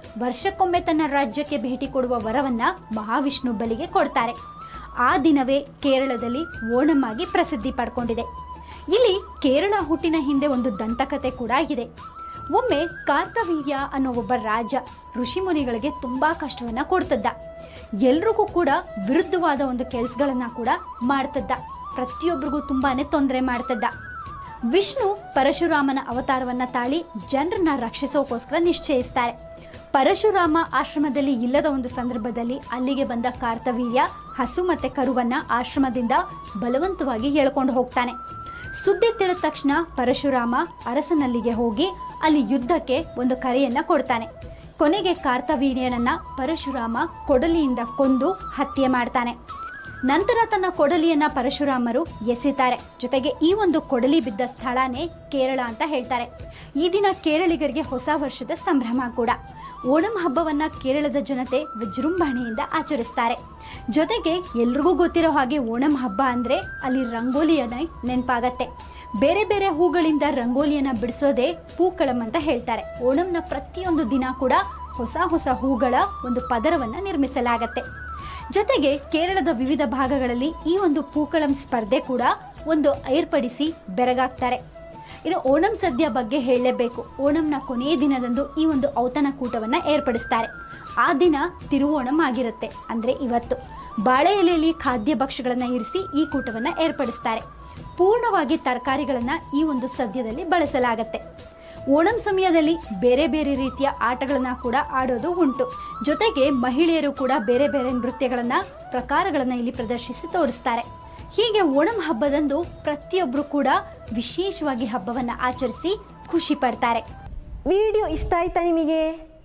ವರ್ಷಕ್ಕೊಮ್ಮೆ ತನ್ನ ರಾಜ್ಯಕ್ಕೆ ಭೇಟಿ ಕೊಡುವ ವರವನ್ನ ಮಹಾವಿಷ್ಣು ಬಲಿಗೆ ಕೊಡ್ತಾರೆ ಆ ದಿನವೇ ಕೇರಳದಲ್ಲಿ ಓಣಂ ಆಗಿ ಪ್ರಸಿದ್ಧಿ ಪಡ್ಕೊಂಡಿದೆ ಇಲ್ಲಿ ಕೇರಳ ಹುಟ್ಟಿನ ಹಿಂದೆ ಒಂದು ದಂತಕತೆ ಕೂಡ ಇದೆ ಒಮ್ಮೆ ಕಾರ್ತವೀರ್ಯ ಅನ್ನೋ ಒಬ್ಬ ರಾಜ ಋಷಿಮುನಿಗಳಿಗೆ ತುಂಬಾ ಕಷ್ಟವನ್ನ ಕೊಡ್ತದ್ದ ಎಲ್ರಿಗೂ ಕೂಡ ವಿರುದ್ಧವಾದ ಒಂದು ಕೆಲಸಗಳನ್ನ ಕೂಡ ಮಾಡ್ತದ್ದ ಪ್ರತಿಯೊಬ್ಬರಿಗೂ ತುಂಬಾನೇ ತೊಂದರೆ ಮಾಡ್ತದ್ದ ವಿಷ್ಣು ಪರಶುರಾಮನ ಅವತಾರವನ್ನ ತಾಳಿ ಜನರನ್ನ ರಕ್ಷಿಸೋಕೋಸ್ಕರ ನಿಶ್ಚಯಿಸ್ತಾರೆ ಪರಶುರಾಮ ಆಶ್ರಮದಲ್ಲಿ ಇಲ್ಲದ ಒಂದು ಸಂದರ್ಭದಲ್ಲಿ ಅಲ್ಲಿಗೆ ಬಂದ ಕಾರ್ತವೀರ್ಯ ಹಸು ಮತ್ತೆ ಕರುವನ್ನ ಆಶ್ರಮದಿಂದ ಬಲವಂತವಾಗಿ ಎಳ್ಕೊಂಡು ಹೋಗ್ತಾನೆ ಸುದ್ದಿ ತಿಳಿದ ತಕ್ಷಣ ಪರಶುರಾಮ ಅರಸನಲ್ಲಿಗೆ ಹೋಗಿ ಅಲ್ಲಿ ಯುದ್ಧಕ್ಕೆ ಒಂದು ಕರೆಯನ್ನ ಕೊಡ್ತಾನೆ ಕೊನೆಗೆ ಕಾರ್ತವೀರ್ಯನನ್ನ ಪರಶುರಾಮ ಕೊಡಲಿಯಿಂದ ಕೊಂದು ಹತ್ಯೆ ಮಾಡ್ತಾನೆ ನಂತರ ತನ್ನ ಕೊಡಲಿಯನ್ನ ಪರಶುರಾಮರು ಎಸಿತಾರೆ ಜೊತೆಗೆ ಈ ಒಂದು ಕೊಡಲಿ ಬಿದ್ದ ಸ್ಥಳನೇ ಕೇರಳ ಅಂತ ಹೇಳ್ತಾರೆ ಈ ದಿನ ಕೇರಳಿಗರಿಗೆ ಹೊಸ ವರ್ಷದ ಸಂಭ್ರಮ ಕೂಡ ಓಣಂ ಹಬ್ಬವನ್ನ ಕೇರಳದ ಜನತೆ ವಿಜೃಂಭಣೆಯಿಂದ ಆಚರಿಸ್ತಾರೆ ಜೊತೆಗೆ ಎಲ್ರಿಗೂ ಗೊತ್ತಿರೋ ಹಾಗೆ ಓಣಂ ಹಬ್ಬ ಅಂದ್ರೆ ಅಲ್ಲಿ ರಂಗೋಲಿಯನ್ನ ನೆನಪಾಗತ್ತೆ ಬೇರೆ ಬೇರೆ ಹೂಗಳಿಂದ ರಂಗೋಲಿಯನ್ನ ಬಿಡಿಸೋದೇ ಪೂಕಳಂ ಅಂತ ಹೇಳ್ತಾರೆ ಓಣಂನ ಪ್ರತಿಯೊಂದು ದಿನ ಕೂಡ ಹೊಸ ಹೊಸ ಹೂಗಳ ಒಂದು ಪದರವನ್ನ ನಿರ್ಮಿಸಲಾಗತ್ತೆ ಜೊತೆಗೆ ಕೇರಳದ ವಿವಿಧ ಭಾಗಗಳಲ್ಲಿ ಈ ಒಂದು ಪೂಕಳಂ ಸ್ಪರ್ಧೆ ಕೂಡ ಒಂದು ಏರ್ಪಡಿಸಿ ಬೆರಗಾಗ್ತಾರೆ ಇನ್ನು ಓಣಂ ಸದ್ಯ ಬಗ್ಗೆ ಹೇಳಲೇಬೇಕು ಓಣಂನ ಕೊನೆಯ ದಿನದಂದು ಈ ಒಂದು ಔತಣಕೂಟವನ್ನ ಏರ್ಪಡಿಸ್ತಾರೆ ಆ ದಿನ ತಿರುವೋಣಂ ಆಗಿರುತ್ತೆ ಅಂದ್ರೆ ಇವತ್ತು ಬಾಳೆ ಎಲೆಯಲ್ಲಿ ಖಾದ್ಯ ಭಕ್ಷ್ಯಗಳನ್ನ ಇರಿಸಿ ಈ ಕೂಟವನ್ನ ಏರ್ಪಡಿಸ್ತಾರೆ ಪೂರ್ಣವಾಗಿ ತರಕಾರಿಗಳನ್ನ ಈ ಒಂದು ಸದ್ಯದಲ್ಲಿ ಬಳಸಲಾಗತ್ತೆ ಓಣಂ ಸಮಯದಲ್ಲಿ ಬೇರೆ ಬೇರೆ ರೀತಿಯ ಆಟಗಳನ್ನ ಕೂಡ ಆಡೋದು ಉಂಟು ಜೊತೆಗೆ ಮಹಿಳೆಯರು ಕೂಡ ಬೇರೆ ಬೇರೆ ನೃತ್ಯಗಳನ್ನ ಪ್ರಕಾರಗಳನ್ನ ಇಲ್ಲಿ ಪ್ರದರ್ಶಿಸಿ ತೋರಿಸ್ತಾರೆ ಹೀಗೆ ಓಣಂ ಹಬ್ಬದಂದು ಪ್ರತಿಯೊಬ್ಬರು ಕೂಡ ವಿಶೇಷವಾಗಿ ಹಬ್ಬವನ್ನ ಆಚರಿಸಿ ಖುಷಿ ಪಡ್ತಾರೆ ವಿಡಿಯೋ ಇಷ್ಟ ಆಯ್ತಾ ನಿಮಗೆ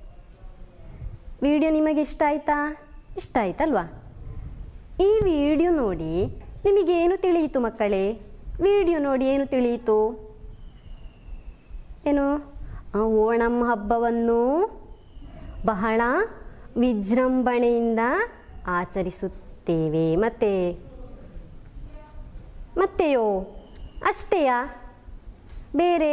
ವಿಡಿಯೋ ನಿಮಗೆ ಇಷ್ಟ ಆಯ್ತಾ ಇಷ್ಟ ಆಯ್ತಲ್ವಾ ಈ ವಿಡಿಯೋ ನೋಡಿ ನಿಮಗೇನು ತಿಳಿಯಿತು ಮಕ್ಕಳೇ ವಿಡಿಯೋ ನೋಡಿ ಏನು ತಿಳಿಯಿತು ಏನು ಆ, ಓಣಂ ಹಬ್ಬವನ್ನು ಬಹಳ ವಿಜೃಂಭಣೆಯಿಂದ ಆಚರಿಸುತ್ತೇವೆ ಮತ್ತೆ ಮತ್ತೆಯೋ ಅಷ್ಟೇಯಾ ಬೇರೆ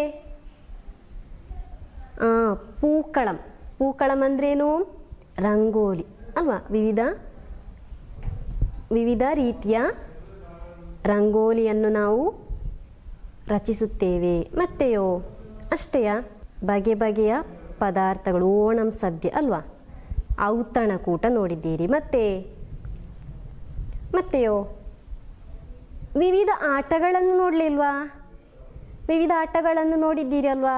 ಆ, ಪೂಕಳಂ ಪೂಕಳಂ ಅಂದ್ರೇನು ರಂಗೋಲಿ ಅಲ್ವಾ ವಿವಿಧ ವಿವಿಧ ರೀತಿಯ ರಂಗೋಲಿಯನ್ನು ನಾವು ರಚಿಸುತ್ತೇವೆ ಮತ್ತೆಯೋ ಅಷ್ಟೇಯಾ ಬಗೆ ಬಗೆಯ ಪದಾರ್ಥಗಳು ಓಣಂ ಸದ್ಯ ಅಲ್ವಾ ಔತಣಕೂಟ ನೋಡಿದ್ದೀರಿ ಮತ್ತೆ ಮತ್ತೆಯೋ ವಿವಿಧ ಆಟಗಳನ್ನು ನೋಡಲಿಲ್ವಾ ವಿವಿಧ ಆಟಗಳನ್ನು ನೋಡಿದ್ದೀರಿ ಅಲ್ವಾ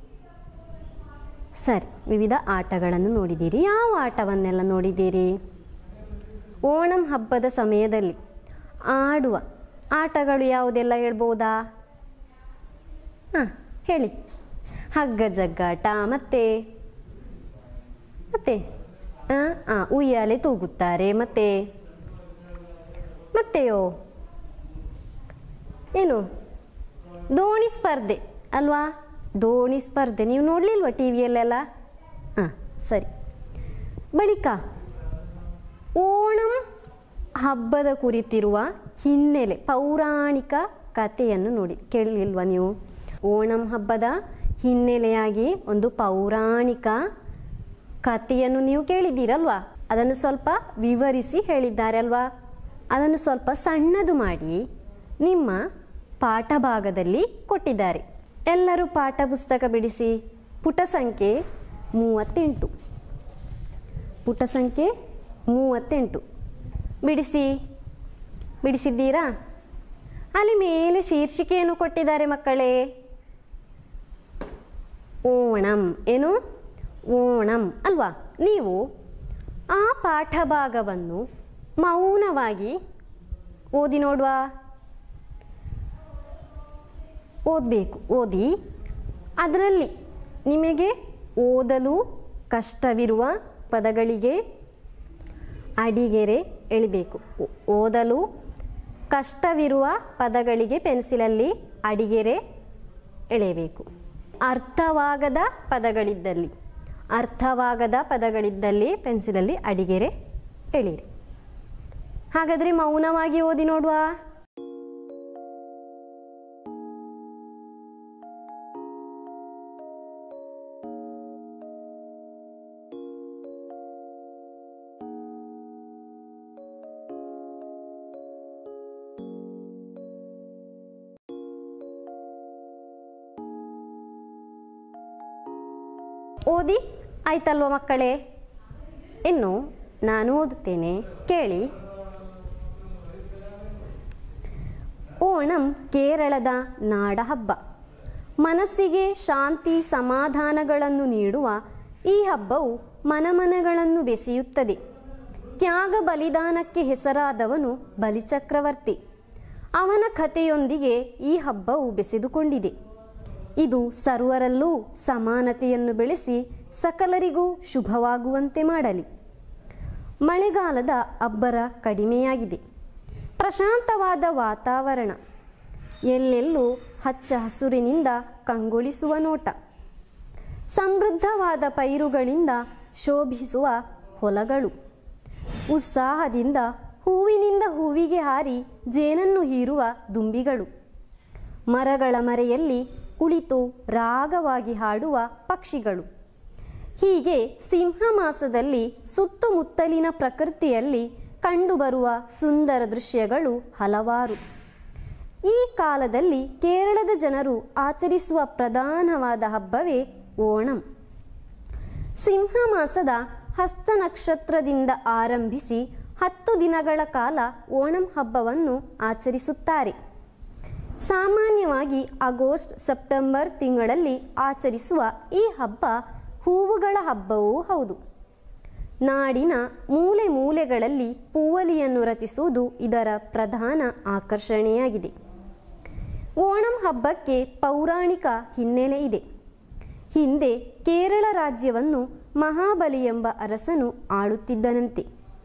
ಸರಿ ವಿವಿಧ ಆಟಗಳನ್ನು ನೋಡಿದ್ದೀರಿ ಯಾವ ಆಟವನ್ನೆಲ್ಲ ನೋಡಿದ್ದೀರಿ ಓಣಂ ಹಬ್ಬದ ಸಮಯದಲ್ಲಿ ಆಡುವ ಆಟಗಳು ಯಾವುದೆಲ್ಲ ಹೇಳ್ಬೋದಾ ಹಾಂ ಹೇಳಿ ಹಗ್ಗ ಜಗ್ಗಾಟ ಮತ್ತೆ ಮತ್ತೆ ಹಾಂ ಹಾಂ ಉಯ್ಯಾಲೆ ತೂಗುತ್ತಾರೆ ಮತ್ತೆ ಮತ್ತೆಯೋ ಏನು ದೋಣಿ ಸ್ಪರ್ಧೆ ಅಲ್ವಾ ದೋಣಿ ಸ್ಪರ್ಧೆ ನೀವು ನೋಡಲಿಲ್ವಾ ಟಿ ವಿಯಲ್ಲೆಲ್ಲ ಹಾಂ ಸರಿ ಬಳಿಕ ಓಣಂ ಹಬ್ಬದ ಕುರಿತಿರುವ ಹಿನ್ನೆಲೆ ಪೌರಾಣಿಕ ಕಥೆಯನ್ನು ನೋಡಿ ಕೇಳಲಿಲ್ವಾ ನೀವು ಓಣಂ ಹಬ್ಬದ ಹಿನ್ನೆಲೆಯಾಗಿ ಒಂದು ಪೌರಾಣಿಕ ಕಥೆಯನ್ನು ನೀವು ಕೇಳಿದ್ದೀರಲ್ವಾ ಅದನ್ನು ಸ್ವಲ್ಪ ವಿವರಿಸಿ ಹೇಳಿದ್ದಾರೆ ಅಲ್ವಾ ಅದನ್ನು ಸ್ವಲ್ಪ ಸಣ್ಣದು ಮಾಡಿ ನಿಮ್ಮ ಪಾಠ ಭಾಗದಲ್ಲಿ ಕೊಟ್ಟಿದ್ದಾರೆ ಎಲ್ಲರೂ ಪಾಠ ಪುಸ್ತಕ ಬಿಡಿಸಿ ಪುಟ ಸಂಖ್ಯೆ ಮೂವತ್ತೆಂಟು ಪುಟ ಸಂಖ್ಯೆ ಮೂವತ್ತೆಂಟು ಬಿಡಿಸಿ ಬಿಡಿಸಿದ್ದೀರಾ ಅಲ್ಲಿ ಮೇಲೆ ಶೀರ್ಷಿಕೆಯನ್ನು ಕೊಟ್ಟಿದ್ದಾರೆ ಮಕ್ಕಳೇ ಓಣಂ ಏನು ಓಣಂ ಅಲ್ವಾ ನೀವು ಆ ಪಾಠ ಭಾಗವನ್ನು ಮೌನವಾಗಿ ಓದಿ ನೋಡುವ ಓದಬೇಕು ಓದಿ ಅದರಲ್ಲಿ ನಿಮಗೆ ಓದಲು ಕಷ್ಟವಿರುವ ಪದಗಳಿಗೆ ಅಡಿಗೆರೆ ಎಳಿಬೇಕು ಓ- ಓದಲು ಕಷ್ಟವಿರುವ ಪದಗಳಿಗೆ ಪೆನ್ಸಿಲಲ್ಲಿ ಅಡಿಗೆರೆ ಎಳೆಯಬೇಕು ಅರ್ಥವಾಗದ ಪದಗಳಿದ್ದಲ್ಲಿ ಅರ್ಥವಾಗದ ಪದಗಳಿದ್ದಲ್ಲಿ ಪೆನ್ಸಿಲಲ್ಲಿ ಅಡಿಗೆರೆ ಎಳೀರಿ ಹಾಗಾದರೆ ಮೌನವಾಗಿ ಓದಿ ನೋಡುವ ಓದಿ ಆಯ್ತಲ್ವ ಮಕ್ಕಳೇ ಇನ್ನು ನಾನು ಓದುತ್ತೇನೆ ಕೇಳಿ ಓಣಂ ಕೇರಳದ ನಾಡ ಹಬ್ಬ ಮನಸ್ಸಿಗೆ ಶಾಂತಿ ಸಮಾಧಾನಗಳನ್ನು ನೀಡುವ ಈ ಹಬ್ಬವು ಮನಮನಗಳನ್ನು ಬೆಸೆಯುತ್ತದೆ ತ್ಯಾಗ ಬಲಿದಾನಕ್ಕೆ ಹೆಸರಾದವನು ಬಲಿಚಕ್ರವರ್ತಿ ಅವನ ಕಥೆಯೊಂದಿಗೆ ಈ ಹಬ್ಬವು ಬೆಸೆದುಕೊಂಡಿದೆ ಇದು ಸರ್ವರಲ್ಲೂ ಸಮಾನತೆಯನ್ನು ಬೆಳೆಸಿ ಸಕಲರಿಗೂ ಶುಭವಾಗುವಂತೆ ಮಾಡಲಿ ಮಳೆಗಾಲದ ಅಬ್ಬರ ಕಡಿಮೆಯಾಗಿದೆ ಪ್ರಶಾಂತವಾದ ವಾತಾವರಣ ಎಲ್ಲೆಲ್ಲೂ ಹಚ್ಚ ಹಸುರಿನಿಂದ ಕಂಗೊಳಿಸುವ ನೋಟ ಸಮೃದ್ಧವಾದ ಪೈರುಗಳಿಂದ ಶೋಭಿಸುವ ಹೊಲಗಳು ಉತ್ಸಾಹದಿಂದ ಹೂವಿನಿಂದ ಹೂವಿಗೆ ಹಾರಿ ಜೇನನ್ನು ಹೀರುವ ದುಂಬಿಗಳು ಮರಗಳ ಮರೆಯಲ್ಲಿ ಕುಳಿತು ರಾಗವಾಗಿ ಹಾಡುವ ಪಕ್ಷಿಗಳು ಹೀಗೆ ಸಿಂಹ ಮಾಸದಲ್ಲಿ ಸುತ್ತಮುತ್ತಲಿನ ಪ್ರಕೃತಿಯಲ್ಲಿ ಕಂಡುಬರುವ ಸುಂದರ ದೃಶ್ಯಗಳು ಹಲವಾರು ಈ ಕಾಲದಲ್ಲಿ ಕೇರಳದ ಜನರು ಆಚರಿಸುವ ಪ್ರಧಾನವಾದ ಹಬ್ಬವೇ ಓಣಂ ಸಿಂಹ ಮಾಸದ ಹಸ್ತ ನಕ್ಷತ್ರದಿಂದ ಆರಂಭಿಸಿ ಹತ್ತು ದಿನಗಳ ಕಾಲ ಓಣಂ ಹಬ್ಬವನ್ನು ಆಚರಿಸುತ್ತಾರೆ ಸಾಮಾನ್ಯವಾಗಿ ಆಗಸ್ಟ್ ಸೆಪ್ಟೆಂಬರ್ ತಿಂಗಳಲ್ಲಿ ಆಚರಿಸುವ ಈ ಹಬ್ಬ ಹೂವುಗಳ ಹಬ್ಬವೂ ಹೌದು ನಾಡಿನ ಮೂಲೆ ಮೂಲೆಗಳಲ್ಲಿ ಪೂವಲಿಯನ್ನು ರಚಿಸುವುದು ಇದರ ಪ್ರಧಾನ ಆಕರ್ಷಣೆಯಾಗಿದೆ ಓಣಂ ಹಬ್ಬಕ್ಕೆ ಪೌರಾಣಿಕ ಹಿನ್ನೆಲೆ ಇದೆ ಹಿಂದೆ ಕೇರಳ ರಾಜ್ಯವನ್ನು ಮಹಾಬಲಿ ಎಂಬ ಅರಸನು ಆಳುತ್ತಿದ್ದನಂತೆ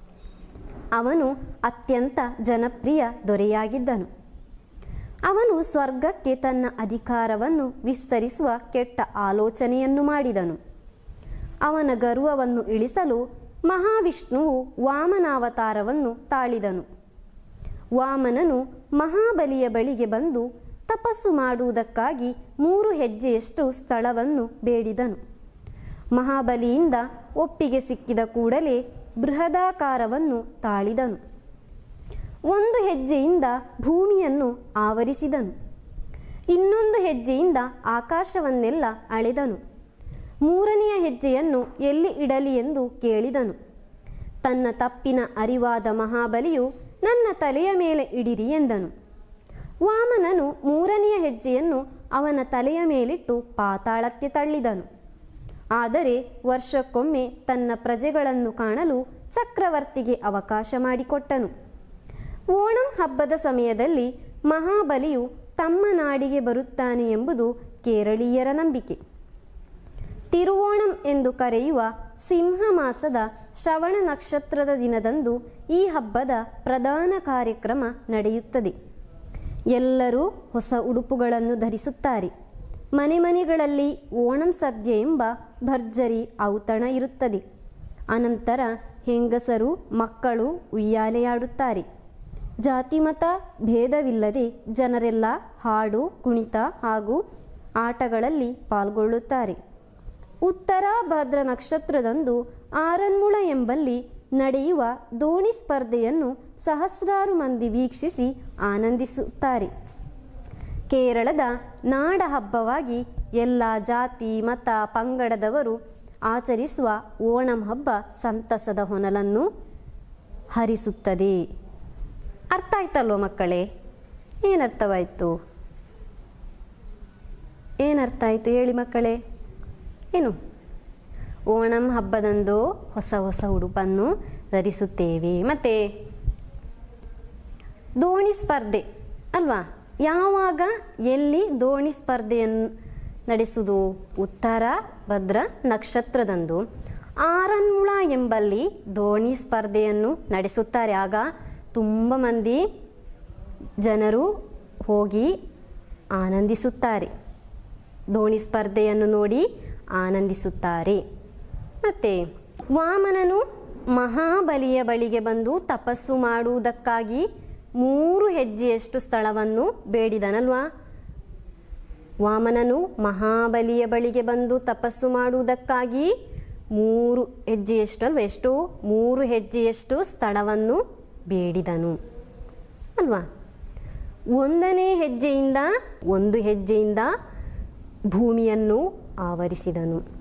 ಅವನು ಅತ್ಯಂತ ಜನಪ್ರಿಯ ದೊರೆಯಾಗಿದ್ದನು ಅವನು ಸ್ವರ್ಗಕ್ಕೆ ತನ್ನ ಅಧಿಕಾರವನ್ನು ವಿಸ್ತರಿಸುವ ಕೆಟ್ಟ ಆಲೋಚನೆಯನ್ನು ಮಾಡಿದನು ಅವನ ಗರ್ವವನ್ನು ಇಳಿಸಲು ಮಹಾವಿಷ್ಣುವು ವಾಮನಾವತಾರವನ್ನು ತಾಳಿದನು ವಾಮನನು ಮಹಾಬಲಿಯ ಬಳಿಗೆ ಬಂದು ತಪಸ್ಸು ಮಾಡುವುದಕ್ಕಾಗಿ ಮೂರು ಹೆಜ್ಜೆಯಷ್ಟು ಸ್ಥಳವನ್ನು ಬೇಡಿದನು ಮಹಾಬಲಿಯಿಂದ ಒಪ್ಪಿಗೆ ಸಿಕ್ಕಿದ ಕೂಡಲೇ ಬೃಹದಾಕಾರವನ್ನು ತಾಳಿದನು ಒಂದು ಹೆಜ್ಜೆಯಿಂದ ಭೂಮಿಯನ್ನು ಆವರಿಸಿದನು ಇನ್ನೊಂದು ಹೆಜ್ಜೆಯಿಂದ ಆಕಾಶವನ್ನೆಲ್ಲ ಅಳೆದನು ಮೂರನೆಯ ಹೆಜ್ಜೆಯನ್ನು ಎಲ್ಲಿ ಇಡಲಿ ಎಂದು ಕೇಳಿದನು ತನ್ನ ತಪ್ಪಿನ ಅರಿವಾದ ಮಹಾಬಲಿಯು ನನ್ನ ತಲೆಯ ಮೇಲೆ ಇಡಿರಿ ಎಂದನು ವಾಮನನು ಮೂರನೆಯ ಹೆಜ್ಜೆಯನ್ನು ಅವನ ತಲೆಯ ಮೇಲಿಟ್ಟು ಪಾತಾಳಕ್ಕೆ ತಳ್ಳಿದನು ಆದರೆ ವರ್ಷಕ್ಕೊಮ್ಮೆ ತನ್ನ ಪ್ರಜೆಗಳನ್ನು ಕಾಣಲು ಚಕ್ರವರ್ತಿಗೆ ಅವಕಾಶ ಮಾಡಿಕೊಟ್ಟನು ಓಣಂ ಹಬ್ಬದ ಸಮಯದಲ್ಲಿ ಮಹಾಬಲಿಯು ತಮ್ಮ ನಾಡಿಗೆ ಬರುತ್ತಾನೆ ಎಂಬುದು ಕೇರಳೀಯರ ನಂಬಿಕೆ ತಿರುವೋಣಂ ಎಂದು ಕರೆಯುವ ಸಿಂಹ ಮಾಸದ ಶ್ರವಣ ನಕ್ಷತ್ರದ ದಿನದಂದು ಈ ಹಬ್ಬದ ಪ್ರಧಾನ ಕಾರ್ಯಕ್ರಮ ನಡೆಯುತ್ತದೆ ಎಲ್ಲರೂ ಹೊಸ ಉಡುಪುಗಳನ್ನು ಧರಿಸುತ್ತಾರೆ ಮನೆ ಮನೆಗಳಲ್ಲಿ ಓಣಂ ಸದ್ಯ ಎಂಬ ಭರ್ಜರಿ ಔತಣ ಇರುತ್ತದೆ ಅನಂತರ ಹೆಂಗಸರು ಮಕ್ಕಳು ಉಯ್ಯಾಲೆಯಾಡುತ್ತಾರೆ ಜಾತಿ ಮತ ಭೇದವಿಲ್ಲದೆ ಜನರೆಲ್ಲ ಹಾಡು ಕುಣಿತ ಹಾಗೂ ಆಟಗಳಲ್ಲಿ ಪಾಲ್ಗೊಳ್ಳುತ್ತಾರೆ ಉತ್ತರ ಭದ್ರ ನಕ್ಷತ್ರದಂದು ಆರನ್ಮುಳ ಎಂಬಲ್ಲಿ ನಡೆಯುವ ದೋಣಿ ಸ್ಪರ್ಧೆಯನ್ನು ಸಹಸ್ರಾರು ಮಂದಿ ವೀಕ್ಷಿಸಿ ಆನಂದಿಸುತ್ತಾರೆ ಕೇರಳದ ನಾಡ ಹಬ್ಬವಾಗಿ ಎಲ್ಲ ಜಾತಿ ಮತ ಪಂಗಡದವರು ಆಚರಿಸುವ ಓಣಂ ಹಬ್ಬ ಸಂತಸದ ಹೊನಲನ್ನು ಹರಿಸುತ್ತದೆ ಅರ್ಥ ಆಯ್ತಲ್ವ ಮಕ್ಕಳೇ ಏನರ್ಥವಾಯಿತು ಏನರ್ಥ ಆಯಿತು ಹೇಳಿ ಮಕ್ಕಳೇ ಏನು ಓಣಂ ಹಬ್ಬದಂದು ಹೊಸ ಹೊಸ ಉಡುಪನ್ನು ಧರಿಸುತ್ತೇವೆ ಮತ್ತೆ ದೋಣಿ ಸ್ಪರ್ಧೆ ಅಲ್ವಾ ಯಾವಾಗ ಎಲ್ಲಿ ದೋಣಿ ಸ್ಪರ್ಧೆಯನ್ನು ನಡೆಸುವುದು ಉತ್ತರ ಭದ್ರ ನಕ್ಷತ್ರದಂದು ಆರನ್ಮುಳ ಎಂಬಲ್ಲಿ ದೋಣಿ ಸ್ಪರ್ಧೆಯನ್ನು ನಡೆಸುತ್ತಾರೆ ಆಗ ತುಂಬ ಮಂದಿ ಜನರು ಹೋಗಿ ಆನಂದಿಸುತ್ತಾರೆ ದೋಣಿ ಸ್ಪರ್ಧೆಯನ್ನು ನೋಡಿ ಆನಂದಿಸುತ್ತಾರೆ ಮತ್ತೆ ವಾಮನನು ಮಹಾಬಲಿಯ ಬಳಿಗೆ ಬಂದು ತಪಸ್ಸು ಮಾಡುವುದಕ್ಕಾಗಿ ಮೂರು ಹೆಜ್ಜೆಯಷ್ಟು ಸ್ಥಳವನ್ನು ಬೇಡಿದನಲ್ವಾ ವಾಮನನು ಮಹಾಬಲಿಯ ಬಳಿಗೆ ಬಂದು ತಪಸ್ಸು ಮಾಡುವುದಕ್ಕಾಗಿ ಮೂರು ಹೆಜ್ಜೆಯಷ್ಟು ಅಲ್ವಾ ಎಷ್ಟು ಮೂರು ಹೆಜ್ಜೆಯಷ್ಟು ಸ್ಥಳವನ್ನು ಬೇಡಿದನು ಅಲ್ವಾ ಒಂದನೇ ಹೆಜ್ಜೆಯಿಂದ ಒಂದು ಹೆಜ್ಜೆಯಿಂದ ಭೂಮಿಯನ್ನು ಆವರಿಸಿದನು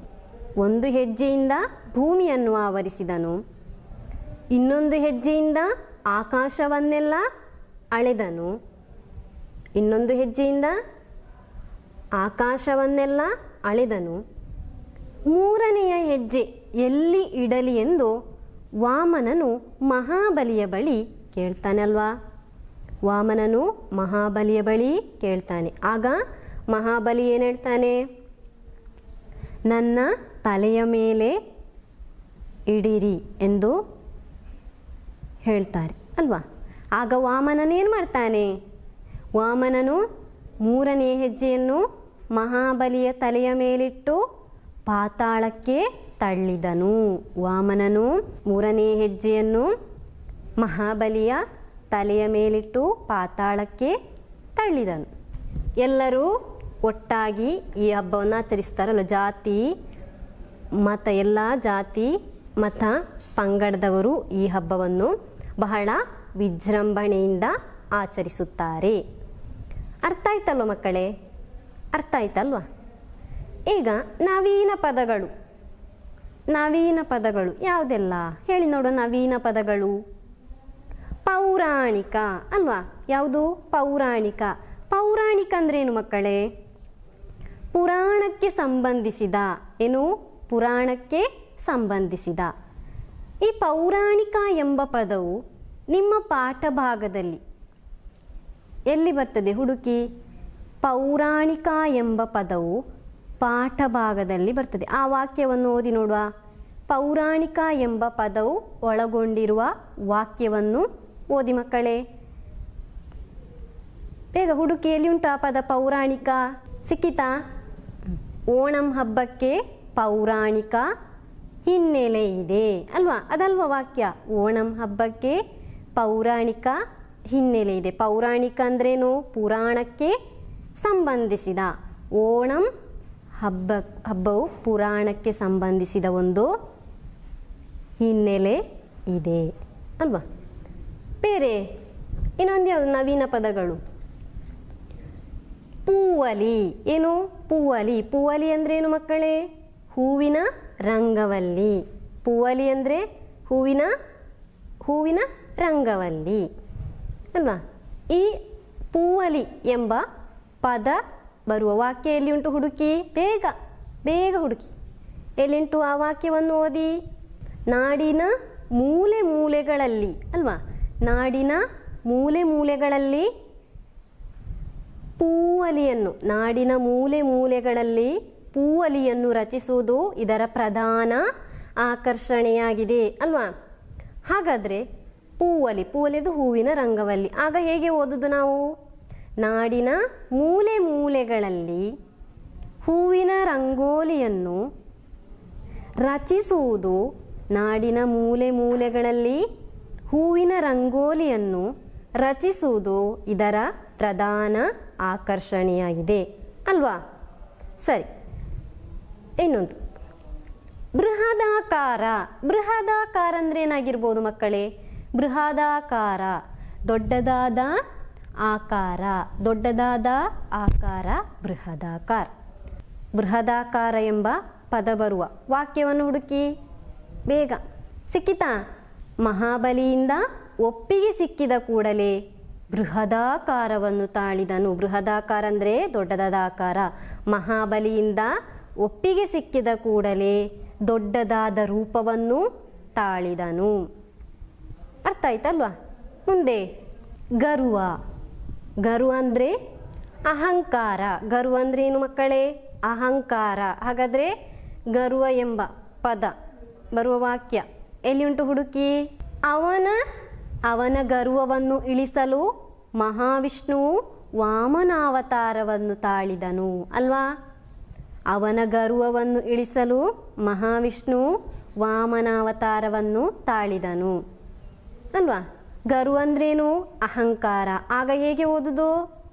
ಒಂದು ಹೆಜ್ಜೆಯಿಂದ ಭೂಮಿಯನ್ನು ಆವರಿಸಿದನು ಇನ್ನೊಂದು ಹೆಜ್ಜೆಯಿಂದ ಆಕಾಶವನ್ನೆಲ್ಲ ಅಳೆದನು ಇನ್ನೊಂದು ಹೆಜ್ಜೆಯಿಂದ ಆಕಾಶವನ್ನೆಲ್ಲ ಅಳೆದನು ಮೂರನೆಯ ಹೆಜ್ಜೆ ಎಲ್ಲಿ ಇಡಲಿ ಎಂದು ವಾಮನನು ಮಹಾಬಲಿಯ ಬಳಿ ಕೇಳ್ತಾನಲ್ವಾ ವಾಮನನು ಮಹಾಬಲಿಯ ಬಳಿ ಕೇಳ್ತಾನೆ ಆಗ ಮಹಾಬಲಿ ಏನು ಹೇಳ್ತಾನೆ ನನ್ನ ತಲೆಯ ಮೇಲೆ ಇಡಿರಿ ಎಂದು ಹೇಳ್ತಾರೆ ಅಲ್ವಾ ಆಗ ವಾಮನನೇನು ಮಾಡ್ತಾನೆ ವಾಮನನು ಮೂರನೇ ಹೆಜ್ಜೆಯನ್ನು ಮಹಾಬಲಿಯ ತಲೆಯ ಮೇಲಿಟ್ಟು ಪಾತಾಳಕ್ಕೆ ತಳ್ಳಿದನು ವಾಮನನು ಮೂರನೇ ಹೆಜ್ಜೆಯನ್ನು ಮಹಾಬಲಿಯ ತಲೆಯ ಮೇಲಿಟ್ಟು ಪಾತಾಳಕ್ಕೆ ತಳ್ಳಿದನು ಎಲ್ಲರೂ ಒಟ್ಟಾಗಿ ಈ ಹಬ್ಬವನ್ನು ಆಚರಿಸ್ತಾರಲ್ಲ ಜಾತಿ ಮತ ಎಲ್ಲ ಜಾತಿ ಮತ ಪಂಗಡದವರು ಈ ಹಬ್ಬವನ್ನು ಬಹಳ ವಿಜೃಂಭಣೆಯಿಂದ ಆಚರಿಸುತ್ತಾರೆ ಅರ್ಥ ಆಯ್ತಲ್ವ ಮಕ್ಕಳೇ ಅರ್ಥ ಆಯ್ತಲ್ವಾ ಈಗ ನವೀನ ಪದಗಳು ನವೀನ ಪದಗಳು ಯಾವುದೆಲ್ಲ ಹೇಳಿ ನೋಡೋ ನವೀನ ಪದಗಳು ಪೌರಾಣಿಕ ಅಲ್ವಾ ಯಾವುದು ಪೌರಾಣಿಕ ಪೌರಾಣಿಕ ಅಂದ್ರೇನು ಮಕ್ಕಳೇ ಪುರಾಣಕ್ಕೆ ಸಂಬಂಧಿಸಿದ ಏನು ಪುರಾಣಕ್ಕೆ ಸಂಬಂಧಿಸಿದ ಈ ಪೌರಾಣಿಕ ಎಂಬ ಪದವು ನಿಮ್ಮ ಪಾಠ ಭಾಗದಲ್ಲಿ ಎಲ್ಲಿ ಬರ್ತದೆ ಹುಡುಕಿ ಪೌರಾಣಿಕ ಎಂಬ ಪದವು ಪಾಠ ಭಾಗದಲ್ಲಿ ಬರ್ತದೆ ಆ ವಾಕ್ಯವನ್ನು ಓದಿ ನೋಡುವ ಪೌರಾಣಿಕ ಎಂಬ ಪದವು ಒಳಗೊಂಡಿರುವ ವಾಕ್ಯವನ್ನು ಓದಿ ಮಕ್ಕಳೇ ಬೇಗ ಹುಡುಕಿ ಎಲ್ಲಿ ಉಂಟು ಆ ಪದ ಪೌರಾಣಿಕ ಸಿಕ್ಕಿತಾ ಓಣಂ ಹಬ್ಬಕ್ಕೆ ಪೌರಾಣಿಕ ಹಿನ್ನೆಲೆ ಇದೆ ಅಲ್ವಾ ಅದಲ್ವಾ ವಾಕ್ಯ ಓಣಂ ಹಬ್ಬಕ್ಕೆ ಪೌರಾಣಿಕ ಹಿನ್ನೆಲೆ ಇದೆ ಪೌರಾಣಿಕ ಅಂದ್ರೇನು ಪುರಾಣಕ್ಕೆ ಸಂಬಂಧಿಸಿದ ಓಣಂ ಹಬ್ಬ ಹಬ್ಬವು ಪುರಾಣಕ್ಕೆ ಸಂಬಂಧಿಸಿದ ಒಂದು ಹಿನ್ನೆಲೆ ಇದೆ ಅಲ್ವಾ ಬೇರೆ ಇನ್ನೊಂದು ಯಾವುದು ನವೀನ ಪದಗಳು ಪೂವಲಿ ಏನು ಪೂವಲಿ ಪೂವಲಿ ಅಂದ್ರೆ ಏನು ಮಕ್ಕಳೇ ಹೂವಿನ ರಂಗವಲ್ಲಿ ಪೂವಲಿ ಅಂದರೆ ಹೂವಿನ ಹೂವಿನ ರಂಗವಲ್ಲಿ ಅಲ್ವಾ ಈ ಪೂವಲಿ ಎಂಬ ಪದ ಬರುವ ವಾಕ್ಯ ಎಲ್ಲಿ ಉಂಟು ಹುಡುಕಿ ಬೇಗ ಬೇಗ ಹುಡುಕಿ ಎಲ್ಲಿಂಟು ಆ ವಾಕ್ಯವನ್ನು ಓದಿ ನಾಡಿನ ಮೂಲೆ ಮೂಲೆಗಳಲ್ಲಿ ಅಲ್ವಾ ನಾಡಿನ ಮೂಲೆ ಮೂಲೆಗಳಲ್ಲಿ ಪೂವಲಿಯನ್ನು ನಾಡಿನ ಮೂಲೆ ಮೂಲೆಗಳಲ್ಲಿ ಪೂವಲಿಯನ್ನು ರಚಿಸುವುದು ಇದರ ಪ್ರಧಾನ ಆಕರ್ಷಣೆಯಾಗಿದೆ ಅಲ್ವಾ ಹಾಗಾದರೆ ಪೂವಲಿ ಪೂವಲಿದು ಹೂವಿನ ರಂಗವಲ್ಲಿ ಆಗ ಹೇಗೆ ಓದುದು ನಾವು ನಾಡಿನ ಮೂಲೆ ಮೂಲೆಗಳಲ್ಲಿ ಹೂವಿನ ರಂಗೋಲಿಯನ್ನು ರಚಿಸುವುದು ನಾಡಿನ ಮೂಲೆ ಮೂಲೆಗಳಲ್ಲಿ ಹೂವಿನ ರಂಗೋಲಿಯನ್ನು ರಚಿಸುವುದು ಇದರ ಪ್ರಧಾನ ಆಕರ್ಷಣೆಯಾಗಿದೆ ಅಲ್ವಾ ಸರಿ ಇನ್ನೊಂದು ಬೃಹದಾಕಾರ ಬೃಹದಾಕಾರ ಅಂದ್ರೆ ಏನಾಗಿರ್ಬೋದು ಮಕ್ಕಳೇ ಬೃಹದಾಕಾರ ದೊಡ್ಡದಾದ ಆಕಾರ ದೊಡ್ಡದಾದ ಆಕಾರ ಬೃಹದಾಕಾರ ಬೃಹದಾಕಾರ ಎಂಬ ಪದ ಬರುವ ವಾಕ್ಯವನ್ನು ಹುಡುಕಿ ಬೇಗ ಸಿಕ್ಕಿತಾ ಮಹಾಬಲಿಯಿಂದ ಒಪ್ಪಿಗೆ ಸಿಕ್ಕಿದ ಕೂಡಲೇ ಬೃಹದಾಕಾರವನ್ನು ತಾಳಿದನು ಬೃಹದಾಕಾರ ಅಂದರೆ ದೊಡ್ಡದಾದ ಆಕಾರ ಮಹಾಬಲಿಯಿಂದ ಒಪ್ಪಿಗೆ ಸಿಕ್ಕಿದ ಕೂಡಲೇ ದೊಡ್ಡದಾದ ರೂಪವನ್ನು ತಾಳಿದನು ಅರ್ಥ ಆಯ್ತಲ್ವಾ ಮುಂದೆ ಗರ್ವ ಗರ್ವ ಅಂದರೆ ಅಹಂಕಾರ ಗರ್ವ ಅಂದ್ರೆ ಏನು ಮಕ್ಕಳೇ ಅಹಂಕಾರ ಹಾಗಾದರೆ ಗರ್ವ ಎಂಬ ಪದ ಬರುವ ವಾಕ್ಯ ಎಲ್ಲಿ ಉಂಟು ಹುಡುಕಿ ಅವನ ಅವನ ಗರ್ವವನ್ನು ಇಳಿಸಲು ಮಹಾವಿಷ್ಣುವು ವಾಮನಾವತಾರವನ್ನು ತಾಳಿದನು ಅಲ್ವಾ ಅವನ ಗರ್ವವನ್ನು ಇಳಿಸಲು ಮಹಾವಿಷ್ಣುವು ವಾಮನಾವತಾರವನ್ನು ತಾಳಿದನು ಅಲ್ವಾ ಗರ್ವ ಅಂದ್ರೇನು ಅಹಂಕಾರ ಆಗ ಹೇಗೆ ಓದುದು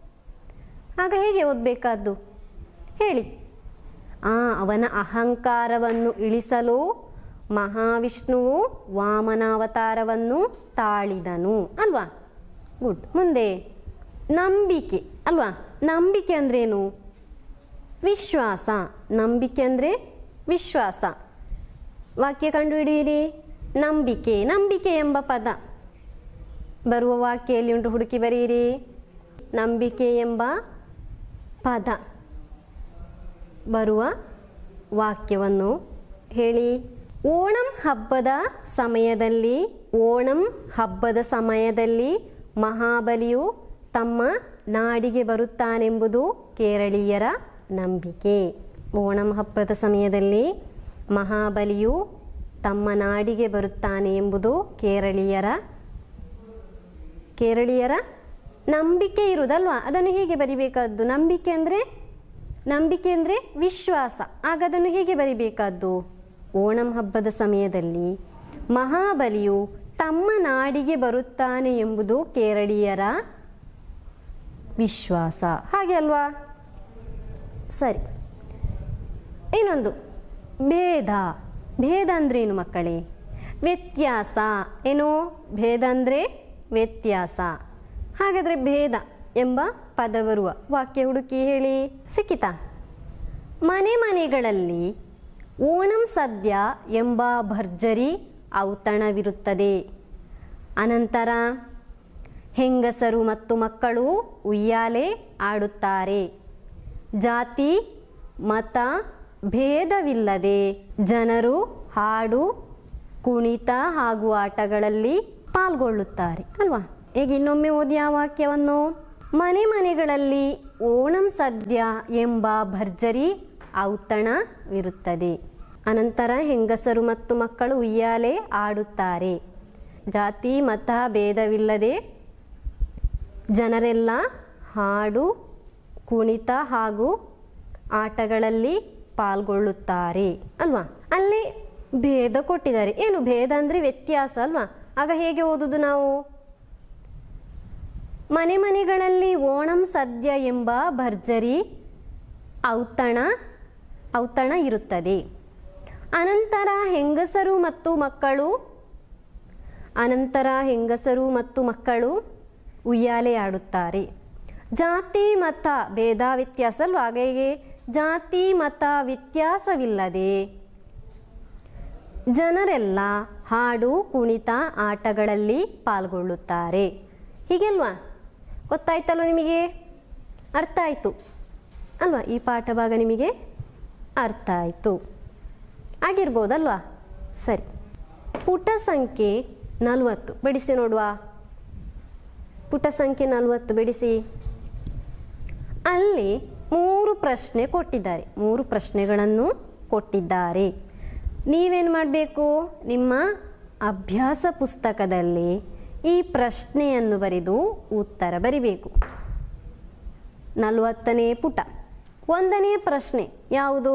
ಆಗ ಹೇಗೆ ಓದಬೇಕಾದ್ದು ಹೇಳಿ ಆ ಅವನ ಅಹಂಕಾರವನ್ನು ಇಳಿಸಲು ಮಹಾವಿಷ್ಣುವು ವಾಮನಾವತಾರವನ್ನು ತಾಳಿದನು ಅಲ್ವಾ ಗುಡ್ ಮುಂದೆ ನಂಬಿಕೆ ಅಲ್ವಾ ನಂಬಿಕೆ ಅಂದ್ರೇನು ವಿಶ್ವಾಸ ನಂಬಿಕೆ ಅಂದರೆ ವಿಶ್ವಾಸ ವಾಕ್ಯ ಕಂಡುಹಿಡಿಯಿರಿ ನಂಬಿಕೆ ನಂಬಿಕೆ ಎಂಬ ಪದ ಬರುವ ವಾಕ್ಯ ಎಲ್ಲಿ ಉಂಟು ಹುಡುಕಿ ಬರೆಯಿರಿ ನಂಬಿಕೆ ಎಂಬ ಪದ ಬರುವ ವಾಕ್ಯವನ್ನು ಹೇಳಿ ಓಣಂ ಹಬ್ಬದ ಸಮಯದಲ್ಲಿ ಓಣಂ ಹಬ್ಬದ ಸಮಯದಲ್ಲಿ ಮಹಾಬಲಿಯು ತಮ್ಮ ನಾಡಿಗೆ ಬರುತ್ತಾನೆಂಬುದು ಕೇರಳೀಯರ ನಂಬಿಕೆ ಓಣಂ ಹಬ್ಬದ ಸಮಯದಲ್ಲಿ ಮಹಾಬಲಿಯು ತಮ್ಮ ನಾಡಿಗೆ ಬರುತ್ತಾನೆ ಎಂಬುದು ಕೇರಳೀಯರ ಕೇರಳೀಯರ ನಂಬಿಕೆ ಇರುವುದಲ್ವಾ ಅದನ್ನು ಹೇಗೆ ಬರಿಬೇಕಾದ್ದು ನಂಬಿಕೆ ಅಂದರೆ ನಂಬಿಕೆ ಅಂದರೆ ವಿಶ್ವಾಸ ಆಗ ಅದನ್ನು ಹೇಗೆ ಬರಿಬೇಕಾದ್ದು ಓಣಂ ಹಬ್ಬದ ಸಮಯದಲ್ಲಿ ಮಹಾಬಲಿಯು ತಮ್ಮ ನಾಡಿಗೆ ಬರುತ್ತಾನೆ ಎಂಬುದು ಕೇರಳೀಯರ ವಿಶ್ವಾಸ ಹಾಗೆ ಅಲ್ವಾ ಸರಿ ಇನ್ನೊಂದು ಭೇದ ಭೇದ ಅಂದ್ರೇನು ಮಕ್ಕಳೇ ವ್ಯತ್ಯಾಸ ಏನು ಭೇದ ಅಂದರೆ ವ್ಯತ್ಯಾಸ ಹಾಗಾದರೆ ಭೇದ ಎಂಬ ಪದ ಬರುವ ವಾಕ್ಯ ಹುಡುಕಿ ಹೇಳಿ ಸಿಕ್ಕಿತಾ ಮನೆ ಮನೆಗಳಲ್ಲಿ ಓಣಂ ಸದ್ಯ ಎಂಬ ಭರ್ಜರಿ ಔತಣವಿರುತ್ತದೆ ಅನಂತರ ಹೆಂಗಸರು ಮತ್ತು ಮಕ್ಕಳು ಉಯ್ಯಾಲೆ ಆಡುತ್ತಾರೆ ಜಾತಿ ಮತ ಭೇದವಿಲ್ಲದೆ ಜನರು ಹಾಡು ಕುಣಿತ ಹಾಗೂ ಆಟಗಳಲ್ಲಿ ಪಾಲ್ಗೊಳ್ಳುತ್ತಾರೆ ಅಲ್ವಾ ಈಗ ಇನ್ನೊಮ್ಮೆ ಓದಿ ಆ ವಾಕ್ಯವನ್ನು ಮನೆ ಮನೆಗಳಲ್ಲಿ ಓಣಂ ಸದ್ಯ ಎಂಬ ಭರ್ಜರಿ ಔತಣವಿರುತ್ತದೆ ಅನಂತರ ಹೆಂಗಸರು ಮತ್ತು ಮಕ್ಕಳು ಉಯ್ಯಾಲೆ ಆಡುತ್ತಾರೆ ಜಾತಿ ಮತ ಭೇದವಿಲ್ಲದೆ ಜನರೆಲ್ಲ ಹಾಡು ಕುಣಿತ ಹಾಗೂ ಆಟಗಳಲ್ಲಿ ಪಾಲ್ಗೊಳ್ಳುತ್ತಾರೆ ಅಲ್ವಾ ಅಲ್ಲಿ ಭೇದ ಕೊಟ್ಟಿದ್ದಾರೆ ಏನು ಭೇದ ಅಂದರೆ ವ್ಯತ್ಯಾಸ ಅಲ್ವಾ ಆಗ ಹೇಗೆ ಓದುದು ನಾವು ಮನೆ ಮನೆಗಳಲ್ಲಿ ಓಣಂ ಸದ್ಯ ಎಂಬ ಭರ್ಜರಿ ಔತಣ ಔತಣ ಇರುತ್ತದೆ ಅನಂತರ ಹೆಂಗಸರು ಮತ್ತು ಮಕ್ಕಳು ಅನಂತರ ಹೆಂಗಸರು ಮತ್ತು ಮಕ್ಕಳು ಉಯ್ಯಾಲೆ ಆಡುತ್ತಾರೆ ಜಾತಿ ಮತ ಭೇದ ವ್ಯತ್ಯಾಸ ಅಲ್ವಾ ಹಾಗಾಗಿ ಜಾತಿ ಮತ ವ್ಯತ್ಯಾಸವಿಲ್ಲದೆ ಜನರೆಲ್ಲ ಹಾಡು ಕುಣಿತ ಆಟಗಳಲ್ಲಿ ಪಾಲ್ಗೊಳ್ಳುತ್ತಾರೆ ಹೀಗೆಲ್ವಾ ಗೊತ್ತಾಯ್ತಲ್ವ ನಿಮಗೆ ಅರ್ಥ ಆಯಿತು ಅಲ್ವಾ ಈ ಪಾಠ ಭಾಗ ನಿಮಗೆ ಅರ್ಥ ಆಯಿತು ಆಗಿರ್ಬೋದಲ್ವಾ ಸರಿ ಪುಟ ಸಂಖ್ಯೆ ನಲವತ್ತು ಬಿಡಿಸಿ ನೋಡುವ ಪುಟ ಸಂಖ್ಯೆ ನಲವತ್ತು ಬಿಡಿಸಿ ಅಲ್ಲಿ ಮೂರು ಪ್ರಶ್ನೆ ಕೊಟ್ಟಿದ್ದಾರೆ ಮೂರು ಪ್ರಶ್ನೆಗಳನ್ನು ಕೊಟ್ಟಿದ್ದಾರೆ ನೀವೇನು ಮಾಡಬೇಕು ನಿಮ್ಮ ಅಭ್ಯಾಸ ಪುಸ್ತಕದಲ್ಲಿ ಈ ಪ್ರಶ್ನೆಯನ್ನು ಬರೆದು ಉತ್ತರ ಬರಿಬೇಕು ನಲವತ್ತನೇ ಪುಟ ಒಂದನೇ ಪ್ರಶ್ನೆ ಯಾವುದು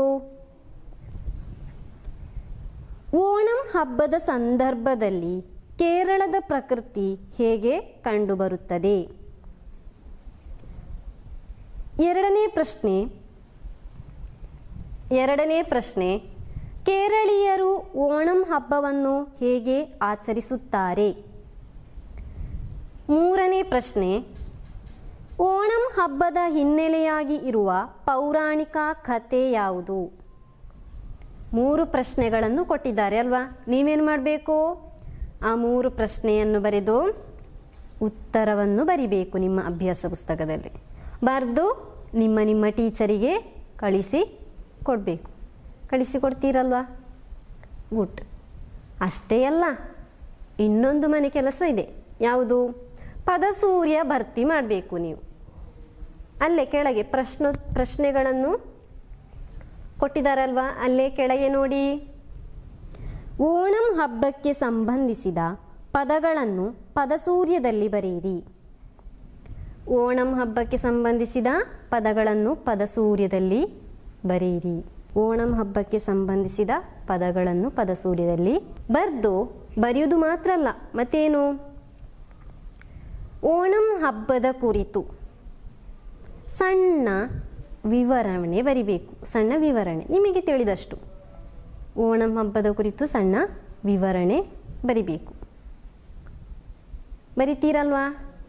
ಓಣಂ ಹಬ್ಬದ ಸಂದರ್ಭದಲ್ಲಿ ಕೇರಳದ ಪ್ರಕೃತಿ ಹೇಗೆ ಕಂಡುಬರುತ್ತದೆ ಎರಡನೇ ಪ್ರಶ್ನೆ ಎರಡನೇ ಪ್ರಶ್ನೆ ಕೇರಳೀಯರು ಓಣಂ ಹಬ್ಬವನ್ನು ಹೇಗೆ ಆಚರಿಸುತ್ತಾರೆ ಮೂರನೇ ಪ್ರಶ್ನೆ ಓಣಂ ಹಬ್ಬದ ಹಿನ್ನೆಲೆಯಾಗಿ ಇರುವ ಪೌರಾಣಿಕ ಕಥೆ ಯಾವುದು ಮೂರು ಪ್ರಶ್ನೆಗಳನ್ನು ಕೊಟ್ಟಿದ್ದಾರೆ ಅಲ್ವಾ ನೀವೇನು ಮಾಡಬೇಕು ಆ ಮೂರು ಪ್ರಶ್ನೆಯನ್ನು ಬರೆದು ಉತ್ತರವನ್ನು ಬರಿಬೇಕು ನಿಮ್ಮ ಅಭ್ಯಾಸ ಪುಸ್ತಕದಲ್ಲಿ ಬರೆದು ನಿಮ್ಮ ನಿಮ್ಮ ಟೀಚರಿಗೆ ಕಳಿಸಿ ಕೊಡಬೇಕು ಕಳಿಸಿ ಕೊಡ್ತೀರಲ್ವಾ ಗುಡ್ ಅಷ್ಟೇ ಅಲ್ಲ ಇನ್ನೊಂದು ಮನೆ ಕೆಲಸ ಇದೆ ಯಾವುದು ಪದಸೂರ್ಯ ಭರ್ತಿ ಮಾಡಬೇಕು ನೀವು ಅಲ್ಲೇ ಕೆಳಗೆ ಪ್ರಶ್ನ ಪ್ರಶ್ನೆಗಳನ್ನು ಕೊಟ್ಟಿದ್ದಾರಲ್ವಾ ಅಲ್ಲೇ ಕೆಳಗೆ ನೋಡಿ ಓಣಂ ಹಬ್ಬಕ್ಕೆ ಸಂಬಂಧಿಸಿದ ಪದಗಳನ್ನು ಪದಸೂರ್ಯದಲ್ಲಿ ಬರೆಯಿರಿ ಓಣಂ ಹಬ್ಬಕ್ಕೆ ಸಂಬಂಧಿಸಿದ ಪದಗಳನ್ನು ಪದಸೂರ್ಯದಲ್ಲಿ ಬರೆಯಿರಿ ಓಣಂ ಹಬ್ಬಕ್ಕೆ ಸಂಬಂಧಿಸಿದ ಪದಗಳನ್ನು ಪದಸೂರ್ಯದಲ್ಲಿ ಬರೆದು ಬರೆಯುವುದು ಮಾತ್ರ ಅಲ್ಲ ಮತ್ತೇನು ಓಣಂ ಹಬ್ಬದ ಕುರಿತು ಸಣ್ಣ ವಿವರಣೆ ಬರಿಬೇಕು ಸಣ್ಣ ವಿವರಣೆ ನಿಮಗೆ ತಿಳಿದಷ್ಟು ಓಣಂ ಹಬ್ಬದ ಕುರಿತು ಸಣ್ಣ ವಿವರಣೆ ಬರಿಬೇಕು ಬರಿತೀರಲ್ವಾ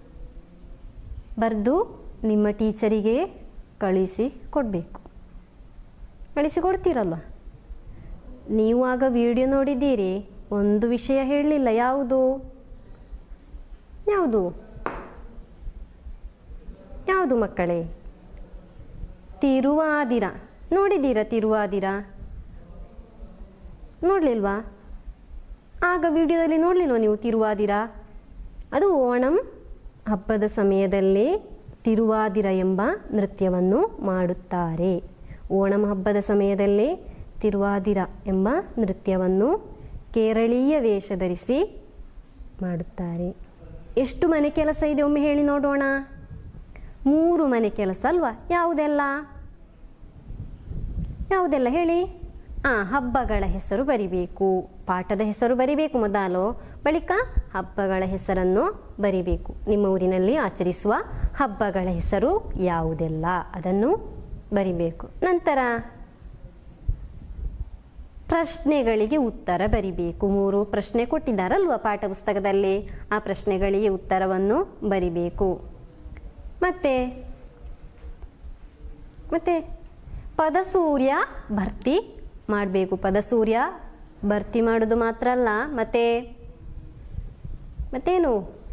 ಬರೆದು ನಿಮ್ಮ ಟೀಚರಿಗೆ ಕಳಿಸಿ ಕೊಡಬೇಕು ಕಳಿಸಿ ಕೊಡ್ತೀರಲ್ವ ನೀವು ಆಗ ವಿಡಿಯೋ ನೋಡಿದ್ದೀರಿ ಒಂದು ವಿಷಯ ಹೇಳಲಿಲ್ಲ ಯಾವುದು ಯಾವುದು ಯಾವುದು ಮಕ್ಕಳೇ ತಿರುವಾದಿರ ನೋಡಿದ್ದೀರಾ ತಿರುವಾದಿರ ನೋಡಲಿಲ್ವಾ ಆಗ ವಿಡಿಯೋದಲ್ಲಿ ನೋಡಲಿಲ್ವ ನೀವು ತಿರುವಾದಿರ ಅದು ಓಣಂ ಹಬ್ಬದ ಸಮಯದಲ್ಲಿ ತಿರುವಾದಿರ ಎಂಬ ನೃತ್ಯವನ್ನು ಮಾಡುತ್ತಾರೆ ಓಣಂ ಹಬ್ಬದ ಸಮಯದಲ್ಲಿ ತಿರುವಾದಿರ ಎಂಬ ನೃತ್ಯವನ್ನು ಕೇರಳೀಯ ವೇಷ ಧರಿಸಿ ಮಾಡುತ್ತಾರೆ ಎಷ್ಟು ಮನೆ ಕೆಲಸ ಇದೆ ಒಮ್ಮೆ ಹೇಳಿ ನೋಡೋಣ ಮೂರು ಮನೆ ಕೆಲಸ ಅಲ್ವಾ ಯಾವುದೆಲ್ಲ ಯಾವುದೆಲ್ಲ ಹೇಳಿ ಆ ಹಬ್ಬಗಳ ಹೆಸರು ಬರಿಬೇಕು ಪಾಠದ ಹೆಸರು ಬರಿಬೇಕು ಮೊದಲು ಬಳಿಕ ಹಬ್ಬಗಳ ಹೆಸರನ್ನು ಬರಿಬೇಕು ನಿಮ್ಮ ಊರಿನಲ್ಲಿ ಆಚರಿಸುವ ಹಬ್ಬಗಳ ಹೆಸರು ಯಾವುದೆಲ್ಲ ಅದನ್ನು ಬರಿಬೇಕು ನಂತರ ಪ್ರಶ್ನೆಗಳಿಗೆ ಉತ್ತರ ಬರಿಬೇಕು ಮೂರು ಪ್ರಶ್ನೆ ಕೊಟ್ಟಿದ್ದಾರಲ್ವ ಪಾಠ ಪುಸ್ತಕದಲ್ಲಿ ಆ ಪ್ರಶ್ನೆಗಳಿಗೆ ಉತ್ತರವನ್ನು ಬರಿಬೇಕು ಮತ್ತೆ ಮತ್ತೆ ಪದಸೂರ್ಯ ಭರ್ತಿ ಮಾಡಬೇಕು ಪದಸೂರ್ಯ ಭರ್ತಿ ಮಾಡೋದು ಮಾತ್ರ ಅಲ್ಲ ಮತ್ತೆ ಮತ್ತೇನು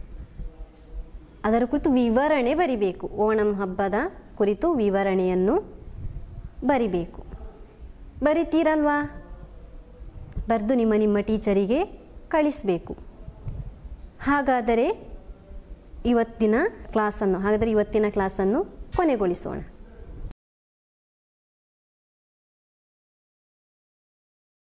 ಅದರ ಕುರಿತು ವಿವರಣೆ ಬರಿಬೇಕು ಓಣಂ ಹಬ್ಬದ ಕುರಿತು ವಿವರಣೆಯನ್ನು ಬರಿಬೇಕು ಬರಿತೀರಲ್ವಾ ಬರೆದು ನಿಮ್ಮ ನಿಮ್ಮ ಟೀಚರಿಗೆ ಕಳಿಸಬೇಕು ಹಾಗಾದರೆ ಇವತ್ತಿನ ಕ್ಲಾಸನ್ನು ಹಾಗಾದರೆ ಇವತ್ತಿನ ಕ್ಲಾಸನ್ನು ಕೊನೆಗೊಳಿಸೋಣ